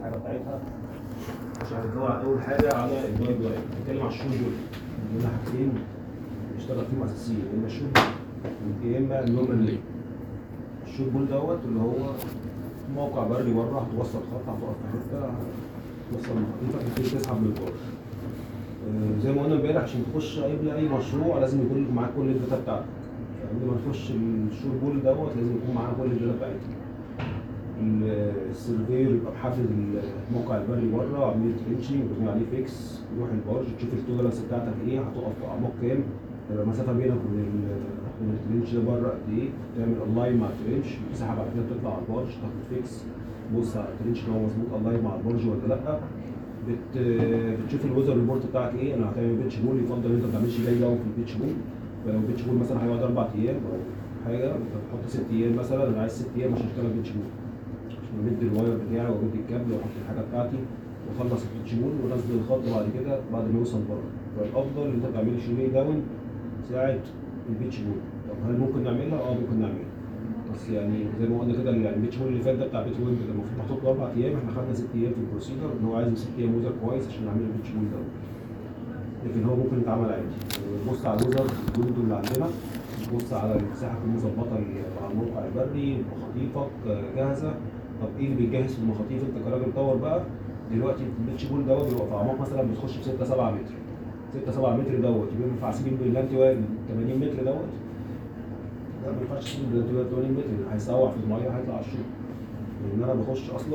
الحاجه بتاعتها مش هندور على اول حاجه على الجايد لاين هنتكلم على الشو دول دول حاجتين نشتغل فيهم اساسيين يا اما الشو يا اما النورمال ليه الشو بول دوت اللي هو موقع بري بره هتوصل خط هتقف في حته توصل مخطيطك تبتدي تسحب من البار آه، زي ما قلنا امبارح عشان تخش قبل اي مشروع لازم يكون معاك كل الداتا بتاعتك قبل ما تخش الشور بول دوت لازم يكون معانا كل الداتا بتاعتنا ال- السيرفير يبقى محدد الموقع البري بره عامل ترينشنج وبنعمل عليه فيكس تروح البارج تشوف التولرنس بتاعتك ايه هتقف في اعماق كام تبقى المسافه بينك وبين ال- وبين الترينش ده بره قد ايه تعمل اونلاين مع الترينش تسحب بعد كده تطلع على البارج تاخد فيكس تبص على الترينش ان هو مظبوط اونلاين مع البارج ولا لا بت بتشوف الويزر ريبورت بتاعك ايه انا هتعمل بيتش بول يفضل ان انت ما تعملش جاي داون في البيتش بول فلو البيتش بول مثلا هيقعد اربع ايام او حاجه انت بتحط ست ايام مثلا انا عايز ست ايام مش هشتغل بيتش بول عشان امد الواير بتاعي وامد الكابل واحط الحاجه بتاعتي واخلص البيتش بول وانزل الخط بعد كده بعد ما يوصل بره فالافضل ان انت ما تعملش جاي داون ساعه البيتش بول طب هل ممكن نعملها؟ اه ممكن نعملها بس يعني زي ما قلنا كده يعني البيتش بول اللي فات ده بتاع بيت ويب كان المفروض محطوط له اربع ايام احنا خدنا ست ايام في البروسيجر ان هو عايز ست ايام ويزر كويس عشان نعمل البيتش بول ده لكن هو ممكن يتعمل عادي بص على الويزر الويندو اللي عندنا بص على المساحه تكون مظبطه على الموقع البري مخاطيفك آه، جاهزه طب ايه اللي بيتجهز في المخاطيف انت كراجل طور بقى دلوقتي البيتش بول دوت بيبقى في اعماق مثلا بتخش ب 6 7 متر 6 7 متر دوت يبقى ينفع اسيب البلانتي واير 80 متر دوت لا ما ينفعش اسيب البلانتي واير 80 متر هيسوح في الميه هيطلع على الشوط لان انا بخش اصلا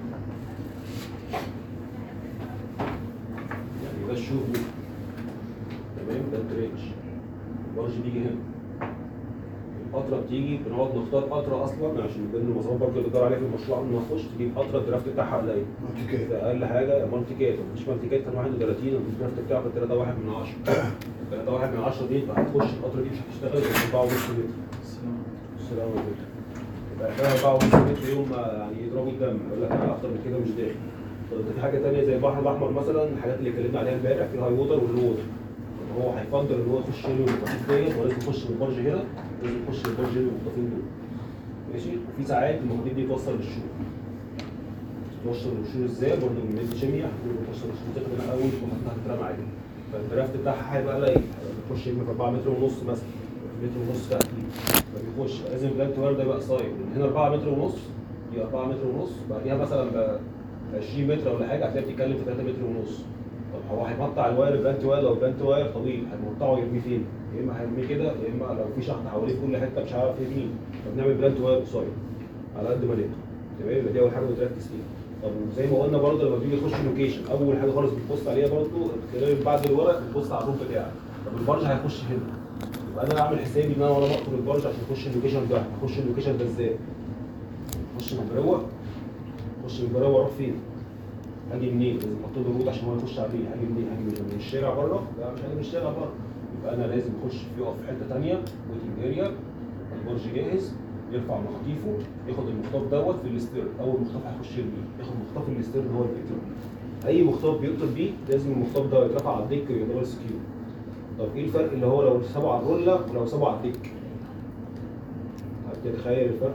يعني ده الشوط بول تمام ده التريتش البرج بيجي هنا القطره بتيجي بنقعد نختار قطره اصلا عشان من ضمن المواصفات برضه اللي بتدور عليها في المشروع قبل ما اخش تجيب قطره الدرافت بتاعها قليل ده اقل حاجه مالتي كات مفيش مالتي كات كان 31 الدرافت بتاعه كان 3 1 من 10 3 1 من 10 دي فهتخش القطره دي مش هتشتغل غير 4 ونص متر السلام عليكم يبقى ده 4 ونص متر يوم ما يعني يضربوا الدم يقول لك انا اكتر من كده مش داخل طب ده في حاجه ثانيه زي البحر الاحمر مثلا الحاجات اللي اتكلمنا عليها امبارح في الهاي ووتر واللو ووتر هو هيفضل ان هو يخش له المخطوط ديت ولازم يخش من البرج هنا لازم يخش من البرج هنا المخطوطين دول ماشي وفي ساعات المخاطيف دي توصل للشور توصل للشور ازاي برضه من ميد شيمياء توصل للشور زي كده الاول المخاطيف هتترمى عادي فالدرافت بتاعها هيبقى قليل هيبقى بيخش يا اما في 4 متر ونص مثلا متر ونص ده اكيد فبيخش لازم البلانت واير ده يبقى قصير من هنا 4 متر ونص دي 4 متر ونص بعديها مثلا ب 20 متر ولا حاجه هتلاقي بتتكلم في 3 متر ونص طب هو هيقطع الواير البلانت واير لو البلانت واير طويل هيقطعه يرميه فين؟ يا اما هيرميه كده يا اما لو في شحط حواليه في كل حته مش هيعرف يرميه فبنعمل بلانت واير قصير على قد ما نقدر تمام يبقى دي اول حاجه بتركز فيها طب وزي ما قلنا برضه لما بيجي يخش لوكيشن اول حاجه خالص بتبص عليها برضه خلال بعد الورق بتبص على الروب بتاعك طب البرج هيخش هنا يبقى انا اعمل حسابي ان انا وانا بقفل البرج عشان اخش اللوكيشن ده هخش اللوكيشن ده ازاي؟ اخش من البروه اخش من البروه اروح فين؟ هاجي منين؟ لازم احط له روت عشان هو يخش عليه، هاجي منين؟ هاجي من من الشارع بره؟ لا مش هاجي من الشارع بره، يبقى انا لازم اخش يقف في حته ثانيه ويتنج اريا البرج جاهز يرفع مخاطيفه ياخد المخطاف دوت في الاستير اول مخطاف هيخش يرميه ياخد مخطاف الاستير هو اللي بيقتل بيه اي مخطاف بيقتل بيه لازم المخطاف ده يترفع على الديك ويبقى سكيور طب ايه الفرق اللي هو لو سابه على الرولة ولو سابه على الديك؟ هتتخيل الفرق؟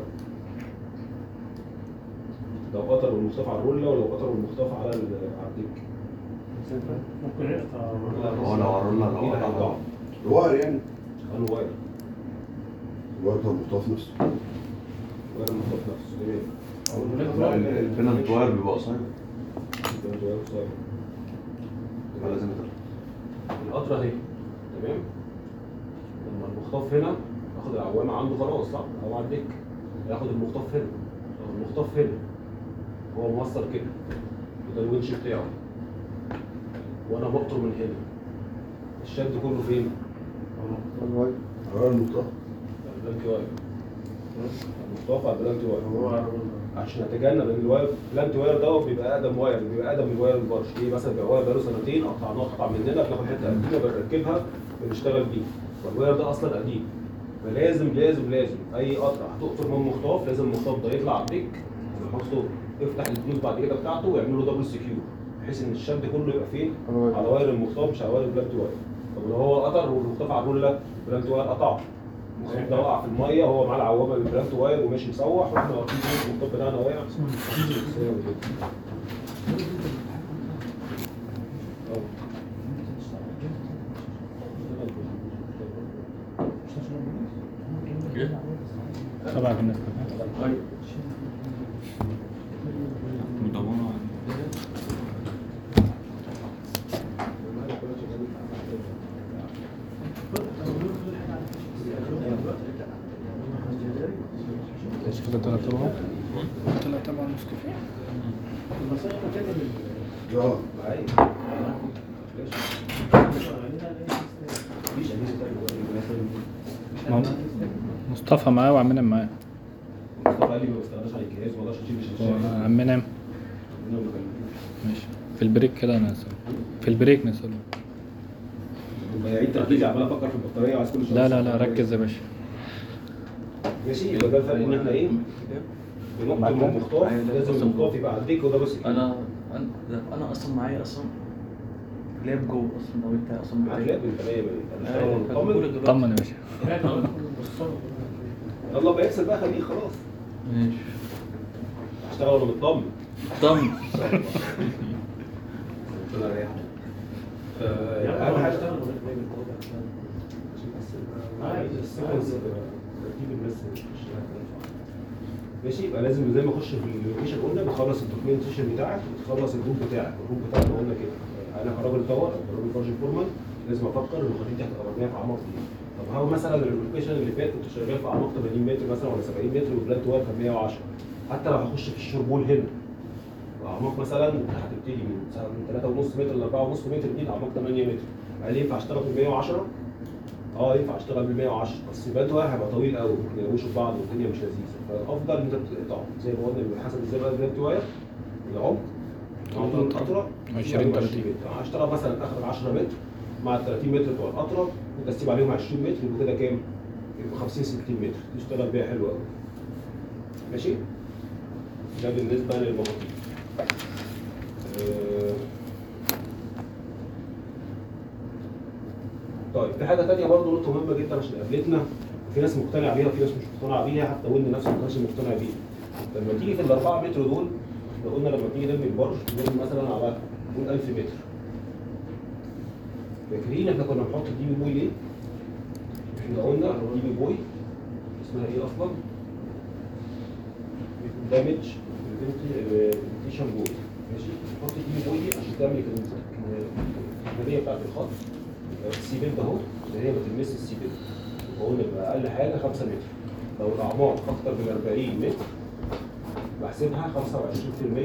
لو قطر المخطاف على الرولة ولو قطر المخطاف على ال- على الديك ممكن يقطع هو لو عرضنا لو مين قطع هيقطعه؟ الواير يعني انا واير الواير بتاع المطاف نفسه واير المخطاف نفسه تمام لا، ال- البينالت واير بيبقى قصير ده واير قصير. فلازم يترفع. القطرة اهي تمام لما المخطاف هنا اخد العوامة عنده خلاص صح هو على الديك ياخد المخطاف هنا لو المخطاف هنا هو موصل كده وده الونش بتاعه وانا بقطر من هنا الشد كله فين؟ الواير المطاف على البلانك واير المخطاف على البلانك واير هو على عشان اتجنب ان الواير بلانت واير ده بيبقى اقدم واير بيبقى اقدم من واير البرش ليه مثلا بيبقى واير بقاله سنتين قطعناه قطع مننا بناخد حته قديمه بنركبها بنشتغل بيه والواير ده اصلا قديم فلازم لازم لازم اي قطعه هتقطر من مخطاف لازم المخطاف ده يطلع على الديك ويحطه يفتح البيوت بعد كده بتاعته ويعملوا له دبل سكيور بحيث ان الشد كله يبقى فين؟ على واير المخطاف مش على واير البلانت واير طب لو هو قطر والمخطاف على الرولة البلانت واير قطعه المخطاف ده وقع في الميه وهو معاه العوامه بالبلانت واير وماشي مسوح واحنا واقفين في المخطاف بتاعنا واقع طبعا في النسكافيه مدونة شوف الثلاث طبعا ثلاثة طبعا نسكافيه اه معايا مفيش أجهزة تانية. ما هو مصطفى معاه وعمنا معاه مصطفى قال لي ما بستغناش عن الجهاز ما اقدرش اشيل الشاشه وعمنا إنه ما كلمنيش. ماشي في البريك كده نسأل في البريك نسأل يبقى يعيد تركيزي عمال افكر في البطاريه وعايز كل شويه لا لا لا ركز يا باشا ماشي يبقى ده الفرق ان احنا ايه بنقطم من مختار لازم المختار يبقى على الديك وده بس كده. انا انا ده انا اصلا معايا اصلا لاب جوه اصلا لو انت اصلا معاك لاب انت مية مية. أنا أيوة، هشتغل هجيبهولك مطمن. دلوقتي. طمن يا باشا يلا بقى يكسب بقى خليه خلاص ماشي هشتغل وانا مطمن طم ربنا يريحك. آه، اهم حاجه السيكونس ترتيب الناس ماشي يبقى لازم زي ما اخش في اللوكيشن قلنا بتخلص الدوكيومنتيشن بتاعك وتخلص الجروب بتاعك الجروب بتاعك قلنا كده انا كراجل تاور او كراجل بروجكت فورمان لازم افكر المخطط دي هتبقى مبنيه في اعماق ايه طب هو مثلا اللوكيشن اللي فات كنت شغال في اعماق 80 متر مثلا ولا 70 متر والبلان تاور كان 110 حتى لو هخش في الشربول هنا اعماق مثلا هتبتدي من من 3.5 متر ل 4.5 متر دي لاعماق 8 متر هل ينفع اشتغل بال 110 اه ينفع اشتغل بال 110 بس البلان تاور هيبقى طويل قوي ممكن يروشوا في بعض والدنيا مش لذيذه فالافضل ان انت تقطعه زي ما قلنا حسب ازاي بقى البلان تاور العمق عمق القطره 20 30. متر هشتغل مثلا اخر 10 متر مع ال 30 متر بتوع القطره وتسيب عليهم 20 متر يبقوا كده كام؟ يبقوا 50 60 متر تشتغل بيها حلو قوي ماشي؟ ده بالنسبه للمواقيت آه، طيب في حاجه تانية برضه نقطه مهمه جدا عشان قابلتنا في ناس مقتنعه بيها وفي ناس مش مقتنعه بيها حتى وين نفسه ما كانش مقتنع بيها لما تيجي في الاربعه متر دول احنا قلنا لما تيجي نبني البرج نبني مثلا على نقول 1000 متر فاكرين احنا كنا بنحط دي بوي ليه؟ احنا قلنا دي بوي اسمها ايه اصلا؟ دامج برزنتيشن بوي ماشي نحط دي بوي دي عشان تعمل الكماليه بتاعت الخط السي بيلد اهو اللي هي ما تلمس السي بيلد وقلنا يبقى اقل حاجه 5 متر لو الاعماق اكتر من 40 متر بحسبها 25%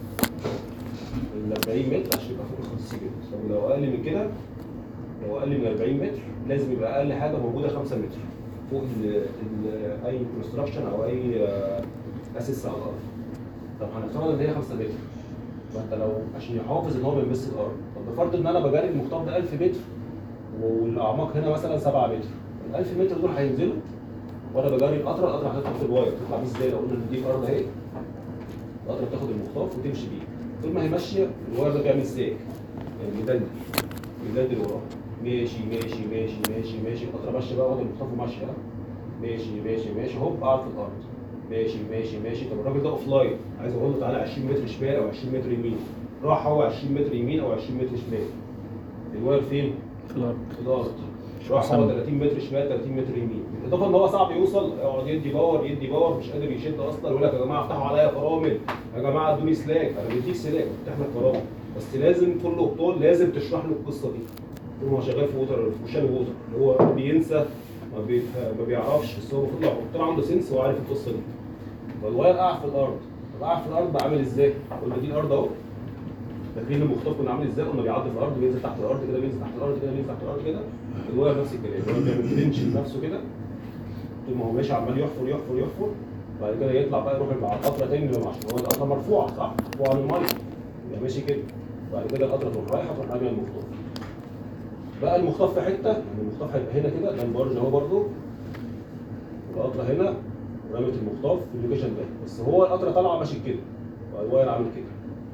ال 40 متر عشان يبقى فوق الخط السي بيلد طب لو اقل من كده لو اقل من 40 متر لازم يبقى اقل حاجه موجوده 5 متر فوق ال ال اي كونستراكشن او اي اسس على الارض طب هنفترض ان هي 5 متر فانت لو عشان يحافظ ان هو ما يلمسش الارض طب بفرض ان انا بجري المختار ده 1000 متر والاعماق هنا مثلا 7 متر ال 1000 متر دول هينزلوا وانا بجري القطره القطره هتطلع في الواير تطلع بيه ازاي لو قلنا ان دي ارض اهي القطره بتاخد المخطاف وتمشي بيه طول ما هي ماشيه الواير ده بيعمل ساك يعني بيدلدل بيدلدل وراه ماشي ماشي ماشي ماشي ماشي القطره ماشيه بقى واخد المخطاف وماشيه ها؟ ماشي ماشي ماشي هوب قعد في الارض ماشي ماشي ماشي طب الراجل ده اوف لاين عايز اقول له تعالى 20 متر شمال او 20 متر يمين راح هو 20 متر يمين او 20 متر شمال الواير فين؟ في الارض في الارض راح هو 30 متر شمال 30 متر يمين بالاضافه ان هو صعب يوصل يقعد يدي باور يدي باور مش قادر يشد اصلا يقول لك يا جماعه افتحوا عليا فرامل يا جماعه ادوني سلاك انا بديك سلاك بفتح لك فرامل بس لازم كل ابطال لازم تشرح له القصه دي طول ما هو شغال في ووتر في مشان ووتر اللي هو بينسى ما, بي... ما بيعرفش بس هو المفروض لو الابطال عنده سنس هو عارف القصه دي فالواير قاع في الارض طب قاع في الارض بقى عامل ازاي؟ قلنا دي الارض اهو فاكرين المخطوف كنا عامل ازاي؟ قلنا بيعدي في الارض بينزل تحت الارض كده بينزل تحت الارض كده بينزل تحت الارض كده الواير نفس الكلام الواير بيعمل ترنش لنفسه كده طول ما هو ماشي عمال يحفر يحفر يحفر بعد كده يطلع بقى يروح مع القطره تاني لما عشان هو القطره مرفوعه صح؟ مرفوعه عن الميه يبقى ماشي كده بعد كده القطره تروح رايحه تروح راجعه المخطوف بقى المخطوف في حته يعني المخطوف هيبقى هنا كده ده البرج اهو برده القطره هنا ورمت المخطاف في اللوكيشن ده بس هو القطره طالعه ماشي كده والواير عامل كده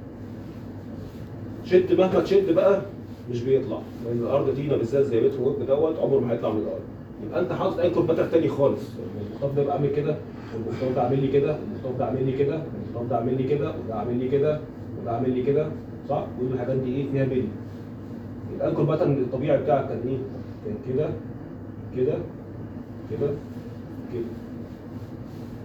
شد مهما تشد بقى مش بيطلع لان الارض طينه بالذات زي متر ويب دوت عمره ما هيطلع من الارض يبقى انت حاطط اي كمبيوتر تاني خالص يعني المخطاف ده يبقى عامل كده والمخطاف ده عامل لي كده المخطاف ده عامل لي كده المخطاف ده عامل لي كده وده عامل لي كده وده عامل لي كده صح كل الحاجات دي ايه فيها بلي يبقى الانكر باترن الطبيعي بتاعك كان ايه؟ كان كده كده كده كده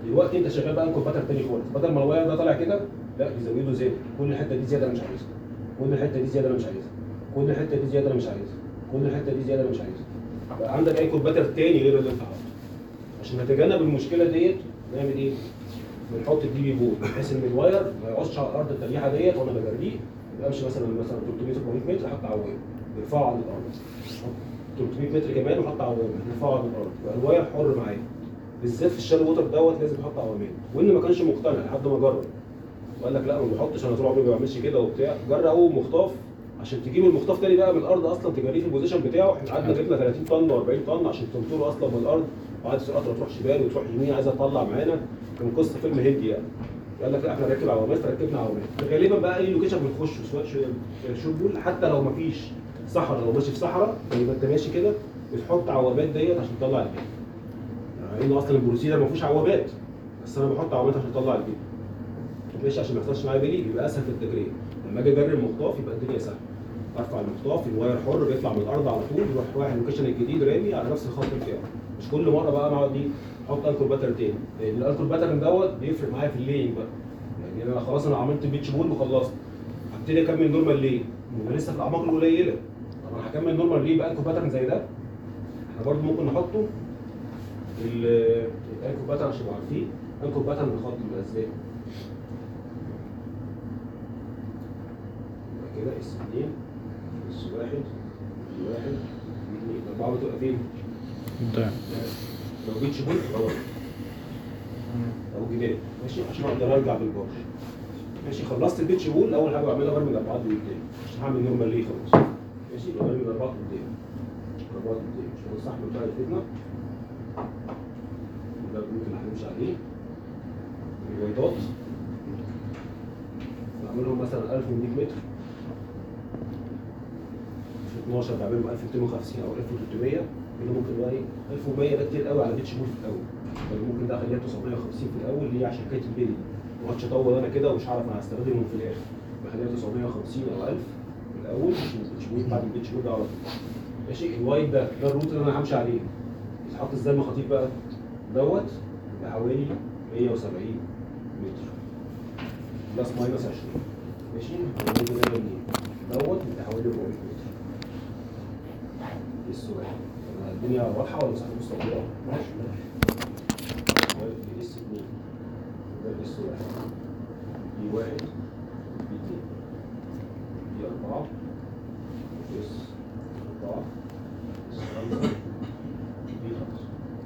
دلوقتي انت شغال بقى انكر باتر تاني خالص بدل ما الواير ده طالع كده لا يزوده زياده كل الحته دي زياده انا مش عايزها كل الحته دي زياده انا مش عايزها كل الحته دي زياده انا مش عايزها كل الحته دي زياده انا مش عايزها بقى عندك انكر باتر تاني غير اللي انت حاطه عشان نتجنب المشكله ديت نعمل ايه؟ بنحط الدي بي بول بحيث ان الواير ما يقعدش على الارض التريحه ديت وانا بجريه يبقى امشي مثلا مثلا 300 400 متر احط عوام يرفعه عن الارض 300 متر كمان وحط عوام يرفعه عن الارض يبقى الواير حر معايا بالذات في الشال ووتر دوت لازم احط عوامات وان ما كانش مقتنع لحد ما جرب وقال لك لا ما بحطش انا طول عمري ما بعملش كده وبتاع جرب اول مخطاف عشان تجيب المخطاف تاني بقى من الارض اصلا تجريه في البوزيشن بتاعه احنا قعدنا جبنا 30 طن و40 طن عشان تنطره اصلا من الارض وقعدت القطره تروح شمال وتروح يمين عايزه تطلع معانا كان قصه فيلم هندي يعني قال لك لا احنا نركب عوامات فركبنا عوامات غالبا بقى اي لوكيشن بنخش سواء شو- شوب بول حتى لو ما فيش صحراء لو ماشي في صحراء يبقى انت ماشي كده بتحط عوامات ديت عشان تطلع البيت يعني انه اصلا البروسيدر ما فيهوش عوامات بس انا بحط عوامات عشان اطلع البيت ماشي عشان ما يحصلش معايا بليل يبقى اسهل في التجرية لما اجي اجري المخطاف يبقى الدنيا سهله ارفع المخطاف الواير حر بيطلع من الارض على طول يروح رايح اللوكيشن الجديد رامي على نفس الخط بتاعه مش كل مره بقى انا اقعد دي احط انكر باترن تاني لان الانكر باترن دوت بيفرق معايا في اللينج بقى يعني انا خلاص انا عملت بيتش بول وخلصت هبتدي اكمل نورمال ليه؟ انا لسه في الاعماق القليله طب انا هكمل نورمال ليه بقى انكر باترن زي ده احنا برضو ممكن نحطه ال- الانكر باترن عشان تبقوا عارفين انكر باترن الخط بيبقى ازاي؟ يبقى كده اس 2 اس 1 واحد اثنين الاربعه بتبقى فين؟ قدام لو بيتش بول خلاص او جبال ماشي عشان اقدر ارجع بالبار ماشي خلصت البيتش بول اول حاجه بعملها برمي الاربعات دي قدام عشان هعمل نورمال ليه خلاص ماشي يبقى برمي الاربعات قدام الاربعات قدام مش هو الصح بتاع الفتنه ده ممكن هنمشي عليه البيضات بعملهم مثلا 1100 متر في 12 بعملهم 1250 او 1300 اللي ممكن بقى ايه 1100 ده كتير قوي على بيتش بول في الاول طب ممكن ده اخليها 950 في الاول ليه عشان حكايه البيلي ما اقعدش اطول انا كده ومش عارف انا هستخدمهم في الاخر بخليها 950 او 1000 في الاول عشان البيتش بول بعد البيتش بول ده على طول ماشي الوايد ده ده الروت اللي انا همشي عليه يتحط ازاي المخاطيف بقى دوت بحوالي 170 متر بلس ماينس 20 ماشي هنجيب ده منين دوت بحوالي 400 متر ايه السؤال أنا الدنيا واضحه ولا مساحه مستقبليه؟ ماشي ده اس 2 ده اس 1 دي 1 دي 2 دي 4 اس 4 اس 5 دي 5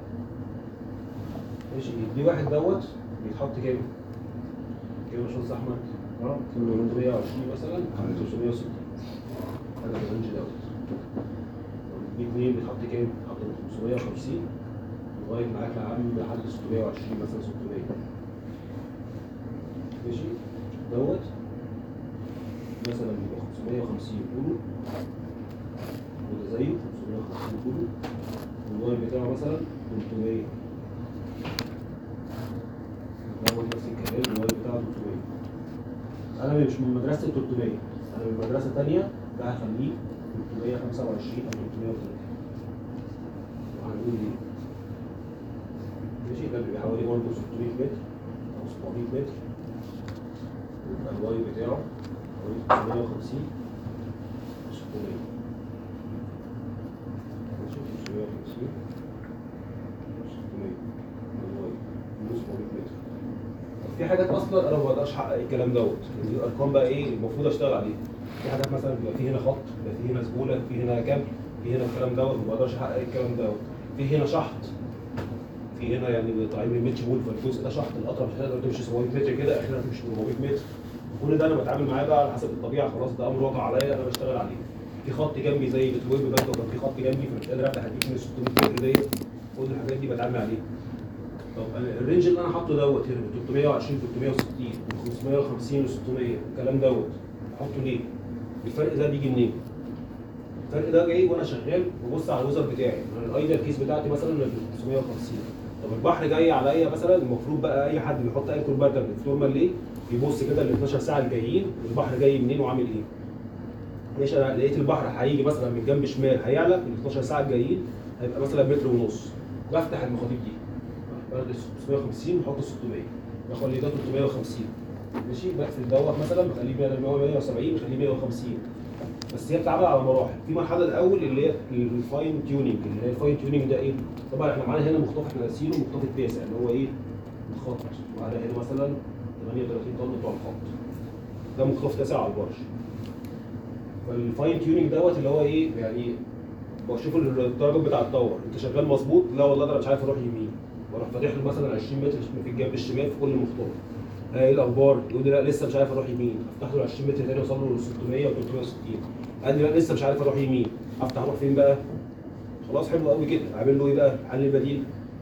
ماشي دي واحد دوت بيتحط كام؟ كام يا باشمهندس احمد؟ اه 320 مثلا 360 هذا الرينج دوت دي اتنين بيتحط كام؟ بيتحط 550 لغايه معاك يا عم لحد 620 مثلا 600 ماشي دوت مثلا بيبقى 550 كله وده زيه 550 كله والواير بتاعه مثلا 300 دوت نفس الكلام الواير بتاعه 300 انا مش من مدرسه 300 انا من مدرسه ثانيه ده هخليه 325 او 330 وهنقول ليه ماشي ده بيبقى حوالي برضه 600 متر او 700 متر يبقى الواي بتاعه حوالي 350 600 ماشي 350 600 الواي 700 متر في حاجات اصلا انا ما بقدرش احقق الكلام دوت يعني دي ارقام بقى ايه المفروض اشتغل عليها في حاجات مثلا بيبقى في هنا خط بيبقى في هنا سهوله في هنا كام في هنا الكلام دوت ما بقدرش احقق الكلام دوت في هنا شحط في هنا يعني طالعين من ميتش بول فالجزء ده شحط القطره مش هتقدر تمشي 700 متر كده احنا هتمشي 400 متر كل ده انا بتعامل معاه بقى على حسب الطبيعه خلاص ده امر واقع عليا انا بشتغل عليه في خط جنبي زي بتويب بس كان في خط جنبي فمش قادر افتح اديك من 600 متر ديت كل الحاجات دي بتعامل عليها طب أنا الرينج اللي انا حاطه دوت هنا من 320 360 من 550 ل 600 الكلام دوت احطه ليه؟ الفرق ده بيجي منين؟ الفرق ده جاي وانا شغال ببص على الوزر بتاعي انا الايديال كيس بتاعتي مثلا من 550 طب البحر جاي عليا مثلا المفروض بقى اي حد بيحط انكر باترن في فورمال ليه يبص كده ال 12 ساعه الجايين البحر جاي منين وعامل ايه ماشي انا لقيت البحر هيجي مثلا من جنب شمال هيعلى ال 12 ساعه الجايين هيبقى مثلا متر ونص بفتح المخاطيف دي بدل 650 بحط 600 بخلي ده 350 ماشي بقفل دوت مثلا بخليه بدل ما هو 170 بخليه 150 بس هي بتتعمل على مراحل في مرحله الاول اللي هي الفاين تيوننج اللي هي الفاين تيوننج ده ايه طبعا احنا معانا هنا مخطوف احنا ناسينه مخطوف التاسع اللي هو ايه الخط وعلى هنا مثلا 38 طن بتوع الخط ده مخطوف تاسع على البرش فالفاين تيوننج دوت اللي هو ايه يعني بشوف الدرجه بتاع الدور انت شغال مظبوط لا والله ده انا مش عارف اروح يمين بروح فاتح له مثلا 20 متر في الجنب الشمال في كل مخطوط ها ايه الاخبار يقول لي لا لسه مش عارف اروح يمين افتح له 20 متر تاني اوصل له ل 600 و 360 قال لي لا لسه مش عارف اروح يمين افتح اروح فين بقى خلاص حلو قوي كده اعمل له ايه بقى الحل البديل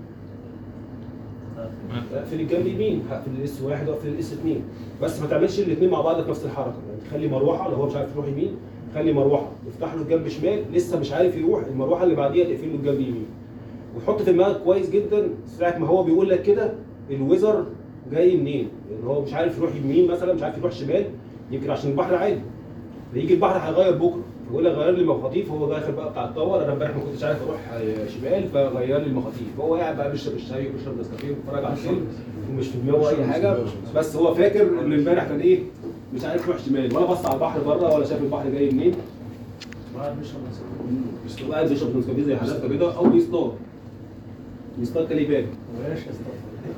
اقفل الجنب يمين هقفل الاس واحد واقفل الاس اثنين بس ما تعملش الاثنين مع بعض في نفس الحركه يعني تخلي مروحه لو هو مش عارف يروح يمين خلي مروحه تفتح له الجنب شمال لسه مش عارف يروح المروحه اللي بعديها تقفل له الجنب يمين وتحط في دماغك كويس جدا ساعه ما هو بيقول لك كده الويزر جاي منين لان هو مش عارف يروح يمين مثلا مش عارف يروح شمال يمكن عشان البحر عادي فيجي البحر هيغير بكره يقول لك غير لي المخاطيف هو داخل بقى بتاع الدور انا امبارح ما كنتش عارف اروح شمال فغير لي المخاطيف فهو قاعد بقى بيشرب الشاي وبيشرب نسكافيه وبيتفرج على الفيلم ومش في دماغه اي حاجه بس هو فاكر ان امبارح كان ايه مش عارف يروح شمال ولا بص على البحر بره ولا شاف البحر جاي منين واحد بيشرب نسكافيه. قاعد بيشرب نسكافيه زي حالاتنا كده او بيصطاد بيصطاد كليبات وياش يا اسطى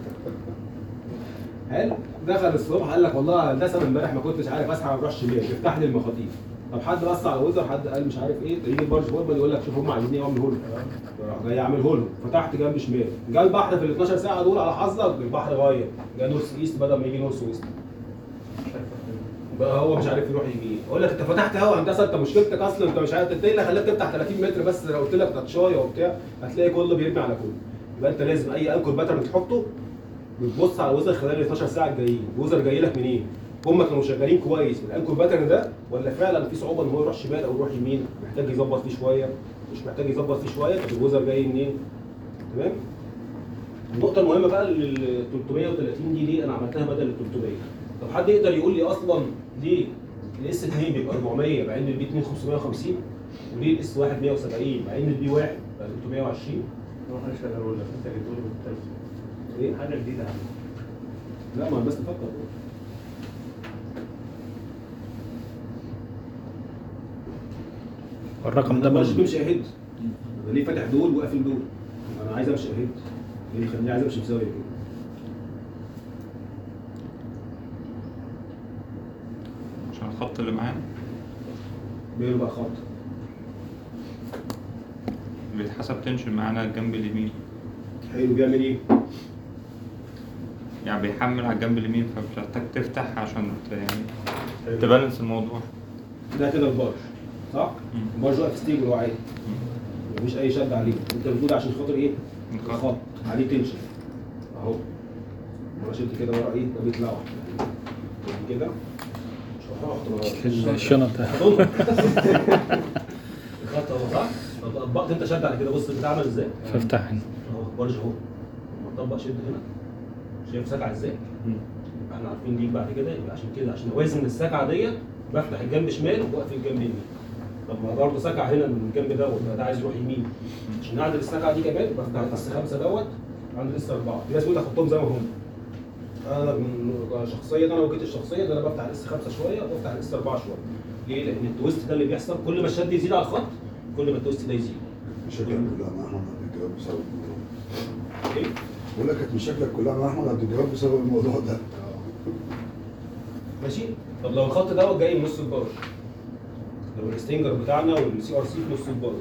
حلو دخل الصبح قال لك والله يا هندسه أنا امبارح ما كنتش عارف اسحب ما اروحش شمال يفتح لي المخاطيف طب حد بص على الوزر حد قال مش عارف ايه يجي البارج فورمان يقول لك شوف هم عايزين ايه اعمله لهم راح جاي اعمله لهم فتحت جنب شمال جه البحر في ال 12 ساعه دول على حظك البحر غير جه نورث ايست بدل ما يجي نورث ويست بقى هو مش عارف يروح يمين اقول لك انت فتحت هوا هندسه انت مشكلتك اصلا انت مش عارف انت ايه اللي خلاك تفتح 30 متر بس لو قلت لك تاتشايه وبتاع هتلاقي كله بيرمي على كله يبقى انت لازم اي انكر باترن تحطه بتبص على الوزر خلال ال 12 ساعه الجايين الوزر جاي لك منين هم كانوا شغالين كويس بالانكر باترن ده ولا فعلا في صعوبه ان هو يروح شمال او يروح يمين محتاج يظبط فيه شويه مش محتاج يظبط فيه شويه طب الوزر جاي منين تمام النقطه المهمه بقى ال 330 دي ليه انا عملتها بدل ال 300 طب حد يقدر يقول لي اصلا ليه الاس 2 بيبقى 400 مع ان البي 2 550 وليه الاس 1 170 مع ان البي 1 بقى 320 روح انا شغال لك انت اللي تقول مختلف ايه حاجه جديده عنك لا ما أنا بس بفكر الرقم ده انا مش بقى- بمشي اهيد انا ليه فاتح دول وقافل دول انا عايز امشي اهيد ايه اللي يخليني عايز امشي بزاويه كده عشان الخط اللي معانا بيقولوا بقى خط بيتحسب تنشن معانا الجنب اليمين حلو بيعمل ايه؟ يعني بيحمل على الجنب اليمين فمش هتحتاج تفتح عشان ت- يعني حلو. تبالانس الموضوع ده كده البارش صح؟ مم. البارش واقف ستيبل هو عادي مفيش اي شد عليه انت بتقول عشان خاطر ايه؟ الخط. الخط عليه تنشن اهو انا شلت كده ورا ايه ده بيتلوح يعني كده مش هحط الشنط الخط اهو صح؟ طب طبقت انت شد على كده بص بتعمل ازاي؟ فافتح هنا اهو برج اهو لما اطبق شد هنا شايف سكعه ازاي؟ احنا عارفين دي بعد كده يبقى عشان كده عشان اوازن السكعه ديت بفتح الجنب شمال واقفل الجنب يمين طب ما برضه سكعه هنا من الجنب دوت يبقى ده عايز يروح يمين عشان اعدل السكعه دي كمان بفتح الاس خمسه دوت عند الاس اربعه في ناس بتقول احطهم زي ما هم انا من شخصيا انا وجهتي الشخصيه ان انا بفتح الاس خمسه شويه وبفتح الاس اربعه شويه ليه؟ لان التويست ده اللي بيحصل كل ما الشد يزيد على الخط كل ما التويست ده يزيد مشاكلك كلها مع احمد عبد الجواد بسبب الموضوع ايه؟ بقول لك كانت مشاكلك كلها مع احمد عبد الجواد بسبب الموضوع ده ماشي طب لو الخط دوت جاي من نص البارش لو الستينجر بتاعنا والسي ار سي في نص البارش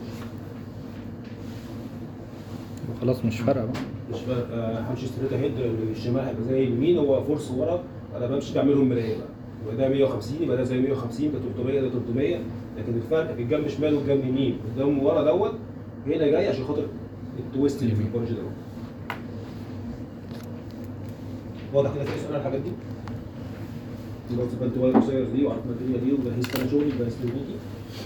خلاص مش فارقه بقى مش فارق آه، همشي ستريت اهيد الشمال هيبقى زي اليمين هو فورس ورا انا بمشي بعملهم مرايه بقى يبقى ده 150 يبقى ده زي 150 ده 300 ده 300 لكن الفرق في الجنب شمال والجنب يمين قدام ورا دوت هنا جاي عشان خاطر التويست اللي في البارش دوت واضح كده في سؤال على الحاجات دي؟ يبقى سبنت واير قصير دي وعرفنا الدنيا دي وجهزت انا شغلي وجهزت البيتي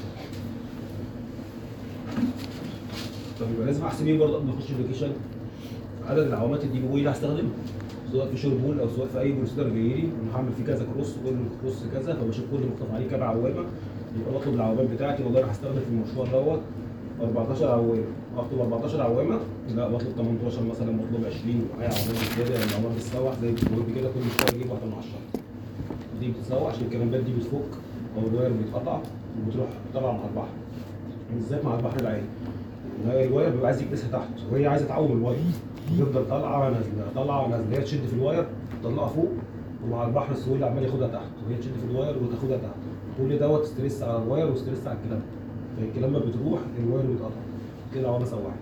طب يبقى لازم احسب ايه برضه قبل ما اخش الفيكيشن عدد العوامات الدي بي اللي هستخدمها سواء في شور بول او سواء في اي بروسيدر جاي لي انا هعمل فيه كذا كروس كل كروس كذا فبشوف كل مختلف عليه كام عوامه يبقى بطلب العوامات بتاعتي والله انا هستخدم في المشروع دوت 14 عوامه اكتب 14 عوامه لا بطلب 18 مثلا بطلب 20 اي عوامه زياده لان العمار بتتسوح زي البترول كده كل شويه يجيب واحده من 10 دي بتتسوح عشان الكلامات دي بتفك او الواير بيتقطع وبتروح طالعه مع البحر بالذات مع البحر العالي وهي الواير بيبقى عايز يكبسها تحت وهي عايزه تعوم الواير تفضل طالعه نازله طالعه نازله هي تشد في الواير تطلعها فوق ومع البحر السهول عمال ياخدها تحت وهي تشد في الواير وتاخدها تحت كل دوت ستريس على الواير وستريس على الكلام فالكلام ما بتروح الواير بيتقطع كده العوامه سوحت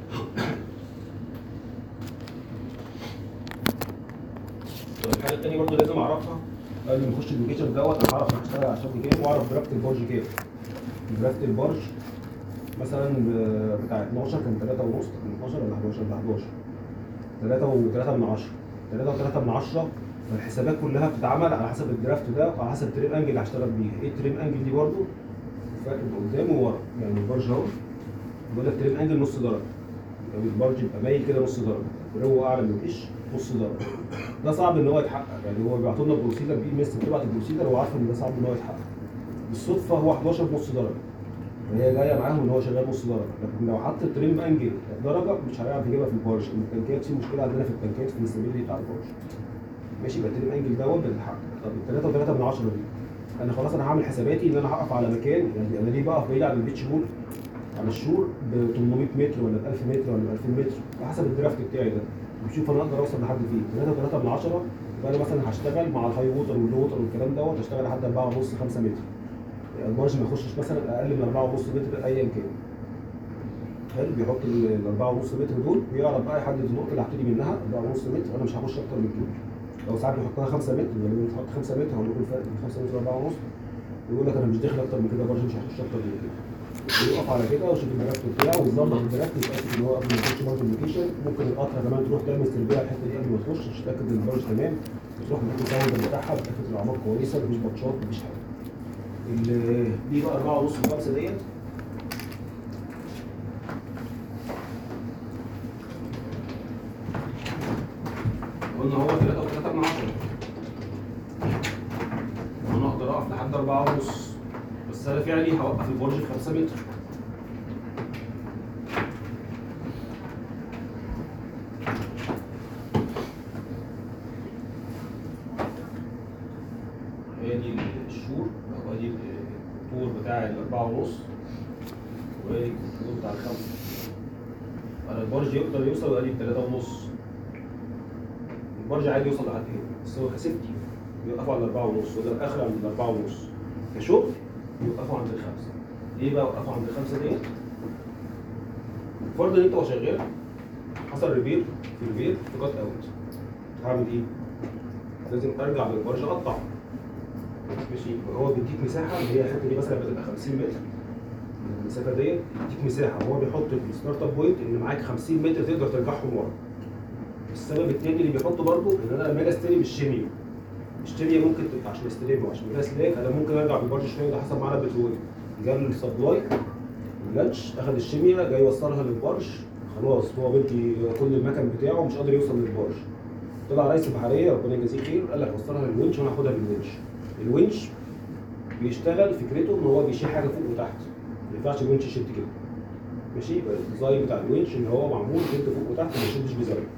طيب الحاجه التانيه برضه لازم اعرفها قبل ما اخش اللوكيشن دوت انا هعرف هشتغل على الشط كام واعرف درجه البرج كام درجه البرج مثلا ب- بتاع 12 كان 3 ونص كان 12 ولا 11 ولا 11 3 و3 من 10 3 و3 من 10 فالحسابات كلها بتتعمل على حسب الدرافت ده وعلى حسب التريم انجل اللي هشتغل بيه ايه التريم انجل دي برضه فرق قدام وورا يعني البرج اهو بيقول لك تريم انجل نص درجه يعني البرج يبقى مايل كده نص درجه ولو اعلى من القش نص درجه ده صعب ان هو يتحقق يعني هو بيعطوا لنا بروسيدر بي ام اس بتبعت البروسيدر هو عارف ان ده صعب ان هو يتحقق بالصدفه هو 11 بنص درجه وهي جايه معاهم ان هو شغال نص درجه لكن لو حط التريم انجل درجه مش هيعرف يجيبها في البارج لان التنكات في مشكله عندنا في التنكات في الاستابيليتي بتاع البارج ماشي يبقى التريم انجل دوت بيتحقق طب الثلاثه وثلاثه من 10 دي انا خلاص انا هعمل حساباتي ان انا هقف على مكان يعني انا ليه بقف بعيد عن البيتش بول على الشور ب 800 متر ولا ب 1000 متر ولا ب 2000 متر على حسب الدرافت بتاعي ده بشوف انا اقدر اوصل لحد فين 3 3 من 10 يبقى انا مثلا هشتغل مع الهاي ووتر واللو ووتر والكلام دوت هشتغل لحد 4 ونص 5 متر البارج ما يخشش مثلا اقل من 4 ونص متر ايا كان حلو بيحط ال 4 ونص متر دول ويعرف بقى يحدد النقطه اللي هبتدي منها 4 ونص متر انا مش هخش اكتر من كده لو ساعات بيحطها 5 متر يعني بتحط 5 متر هقول لكم الفرق بين 5 متر و 4 ونص يقول لك انا مش داخل اكتر من كده برضه مش هخش اكتر من كده يقف على كده ويشوف الدرافت بتاعه ويظبط الدرافت يتاكد ان هو قبل ما يخش برضه اللوكيشن ممكن القطره كمان تروح تعمل تربيه على الحته دي قبل ما تخش عشان تتاكد ان البرج تمام تروح مكان الساوند بتاعها تتاكد ان الاعمار كويسه مفيش بطشات مفيش حاجه ال- دي بقى 4 ونص و5 ديت قلنا هو 3 و3 من 10 وانا اقدر اقف لحد 4 ونص بس انا فعلي هوقف البرج في 5 متر هي دي الشور او ادي الطول بتاع الأربعة ونص وادي الطول بتاع الخمسة انا البرج يقدر يوصل ادي بتلاتة ونص البرج عادي يوصل لحد هنا بس هو كسيفتي بيوقفوا على الأربعة ونص وده الآخر عند الأربعة ونص كشغل بيوقفوا عند الخمسة ليه بقى وقفوا عند الخمسة ديت؟ فرضا ان انت وهو شغال حصل ريبير في البير في كات اوت هعمل ايه؟ لازم ارجع بالبرج اقطع ماشي هو بيديك مساحه اللي هي الحته دي مثلا بتبقى 50 متر المسافه ديت بيديك مساحه هو بيحط الستارت اب بوينت ان معاك 50 متر تقدر ترجعهم ورا السبب التاني اللي بيحطه برضه ان انا لما اجي استلم الشيميو الشيميا ممكن تبقى عشان استلمه عشان يبقى سلاك انا ممكن ارجع بالبرج شويه ده حصل معانا بترول جاب السبلاي اللانش اخد الشيميا جاي يوصلها للبرج خلاص هو بلكي كل المكن بتاعه مش قادر يوصل للبرج طلع رئيس البحريه ربنا يجازيه خير قال لك وصلها للونش وانا هاخدها بالونش الونش بيشتغل فكرته ان هو بيشيل حاجه فوق وتحت ما ينفعش الونش يشد كده ماشي يبقى الديزاين بتاع الونش ان هو معمول يشد فوق وتحت ما يشدش بزاويه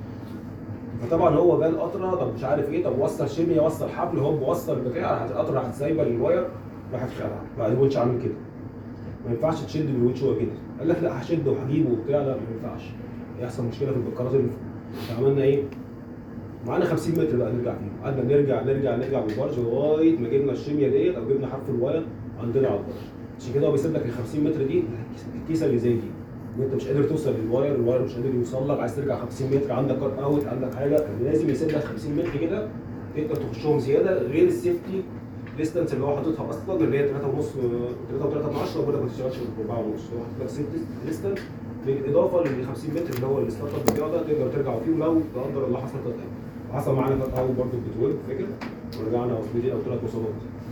فطبعا هو جه القطره طب مش عارف ايه طب وصل شيميا وصل حبل هو بوصل بتاع راحت القطره راحت سايبه للواير راحت خلع بقى الونش عامل كده ما ينفعش تشد بالونش هو كده قال لك لا هشد وهجيبه وبتاع لا ما ينفعش يحصل مشكله في البكرات اللي فوق فعملنا ايه؟ معانا 50 متر بقى نرجع فيه قعدنا نرجع نرجع نرجع بالبرج لغايه ما جبنا الشيميا ديت او جبنا حرف الواير عندنا على البرج عشان كده هو بيسيب لك ال 50 متر دي الكيسه اللي زي دي ان انت مش قادر توصل للواير الواير مش قادر يوصل لك عايز ترجع 50 متر عندك كار اوت عندك حاجه لازم يسيب لك 50 متر كده تقدر تخشهم زياده غير السيفتي ديستانس اللي هو حاططها اصلا اللي هي 3 ونص 3 و3 من 10 وبقول لك ما تشتغلش ب 4 ونص هو حاطط لك سيفتي ديستانس بالاضافه لل 50 متر اللي هو الستارت اب بتاعه ده تقدر ترجع فيه ولو لا قدر الله حصل كات اوت حصل معانا كات اوت برضه في بتويب فاكر ورجعنا واخدين او ثلاث وصلات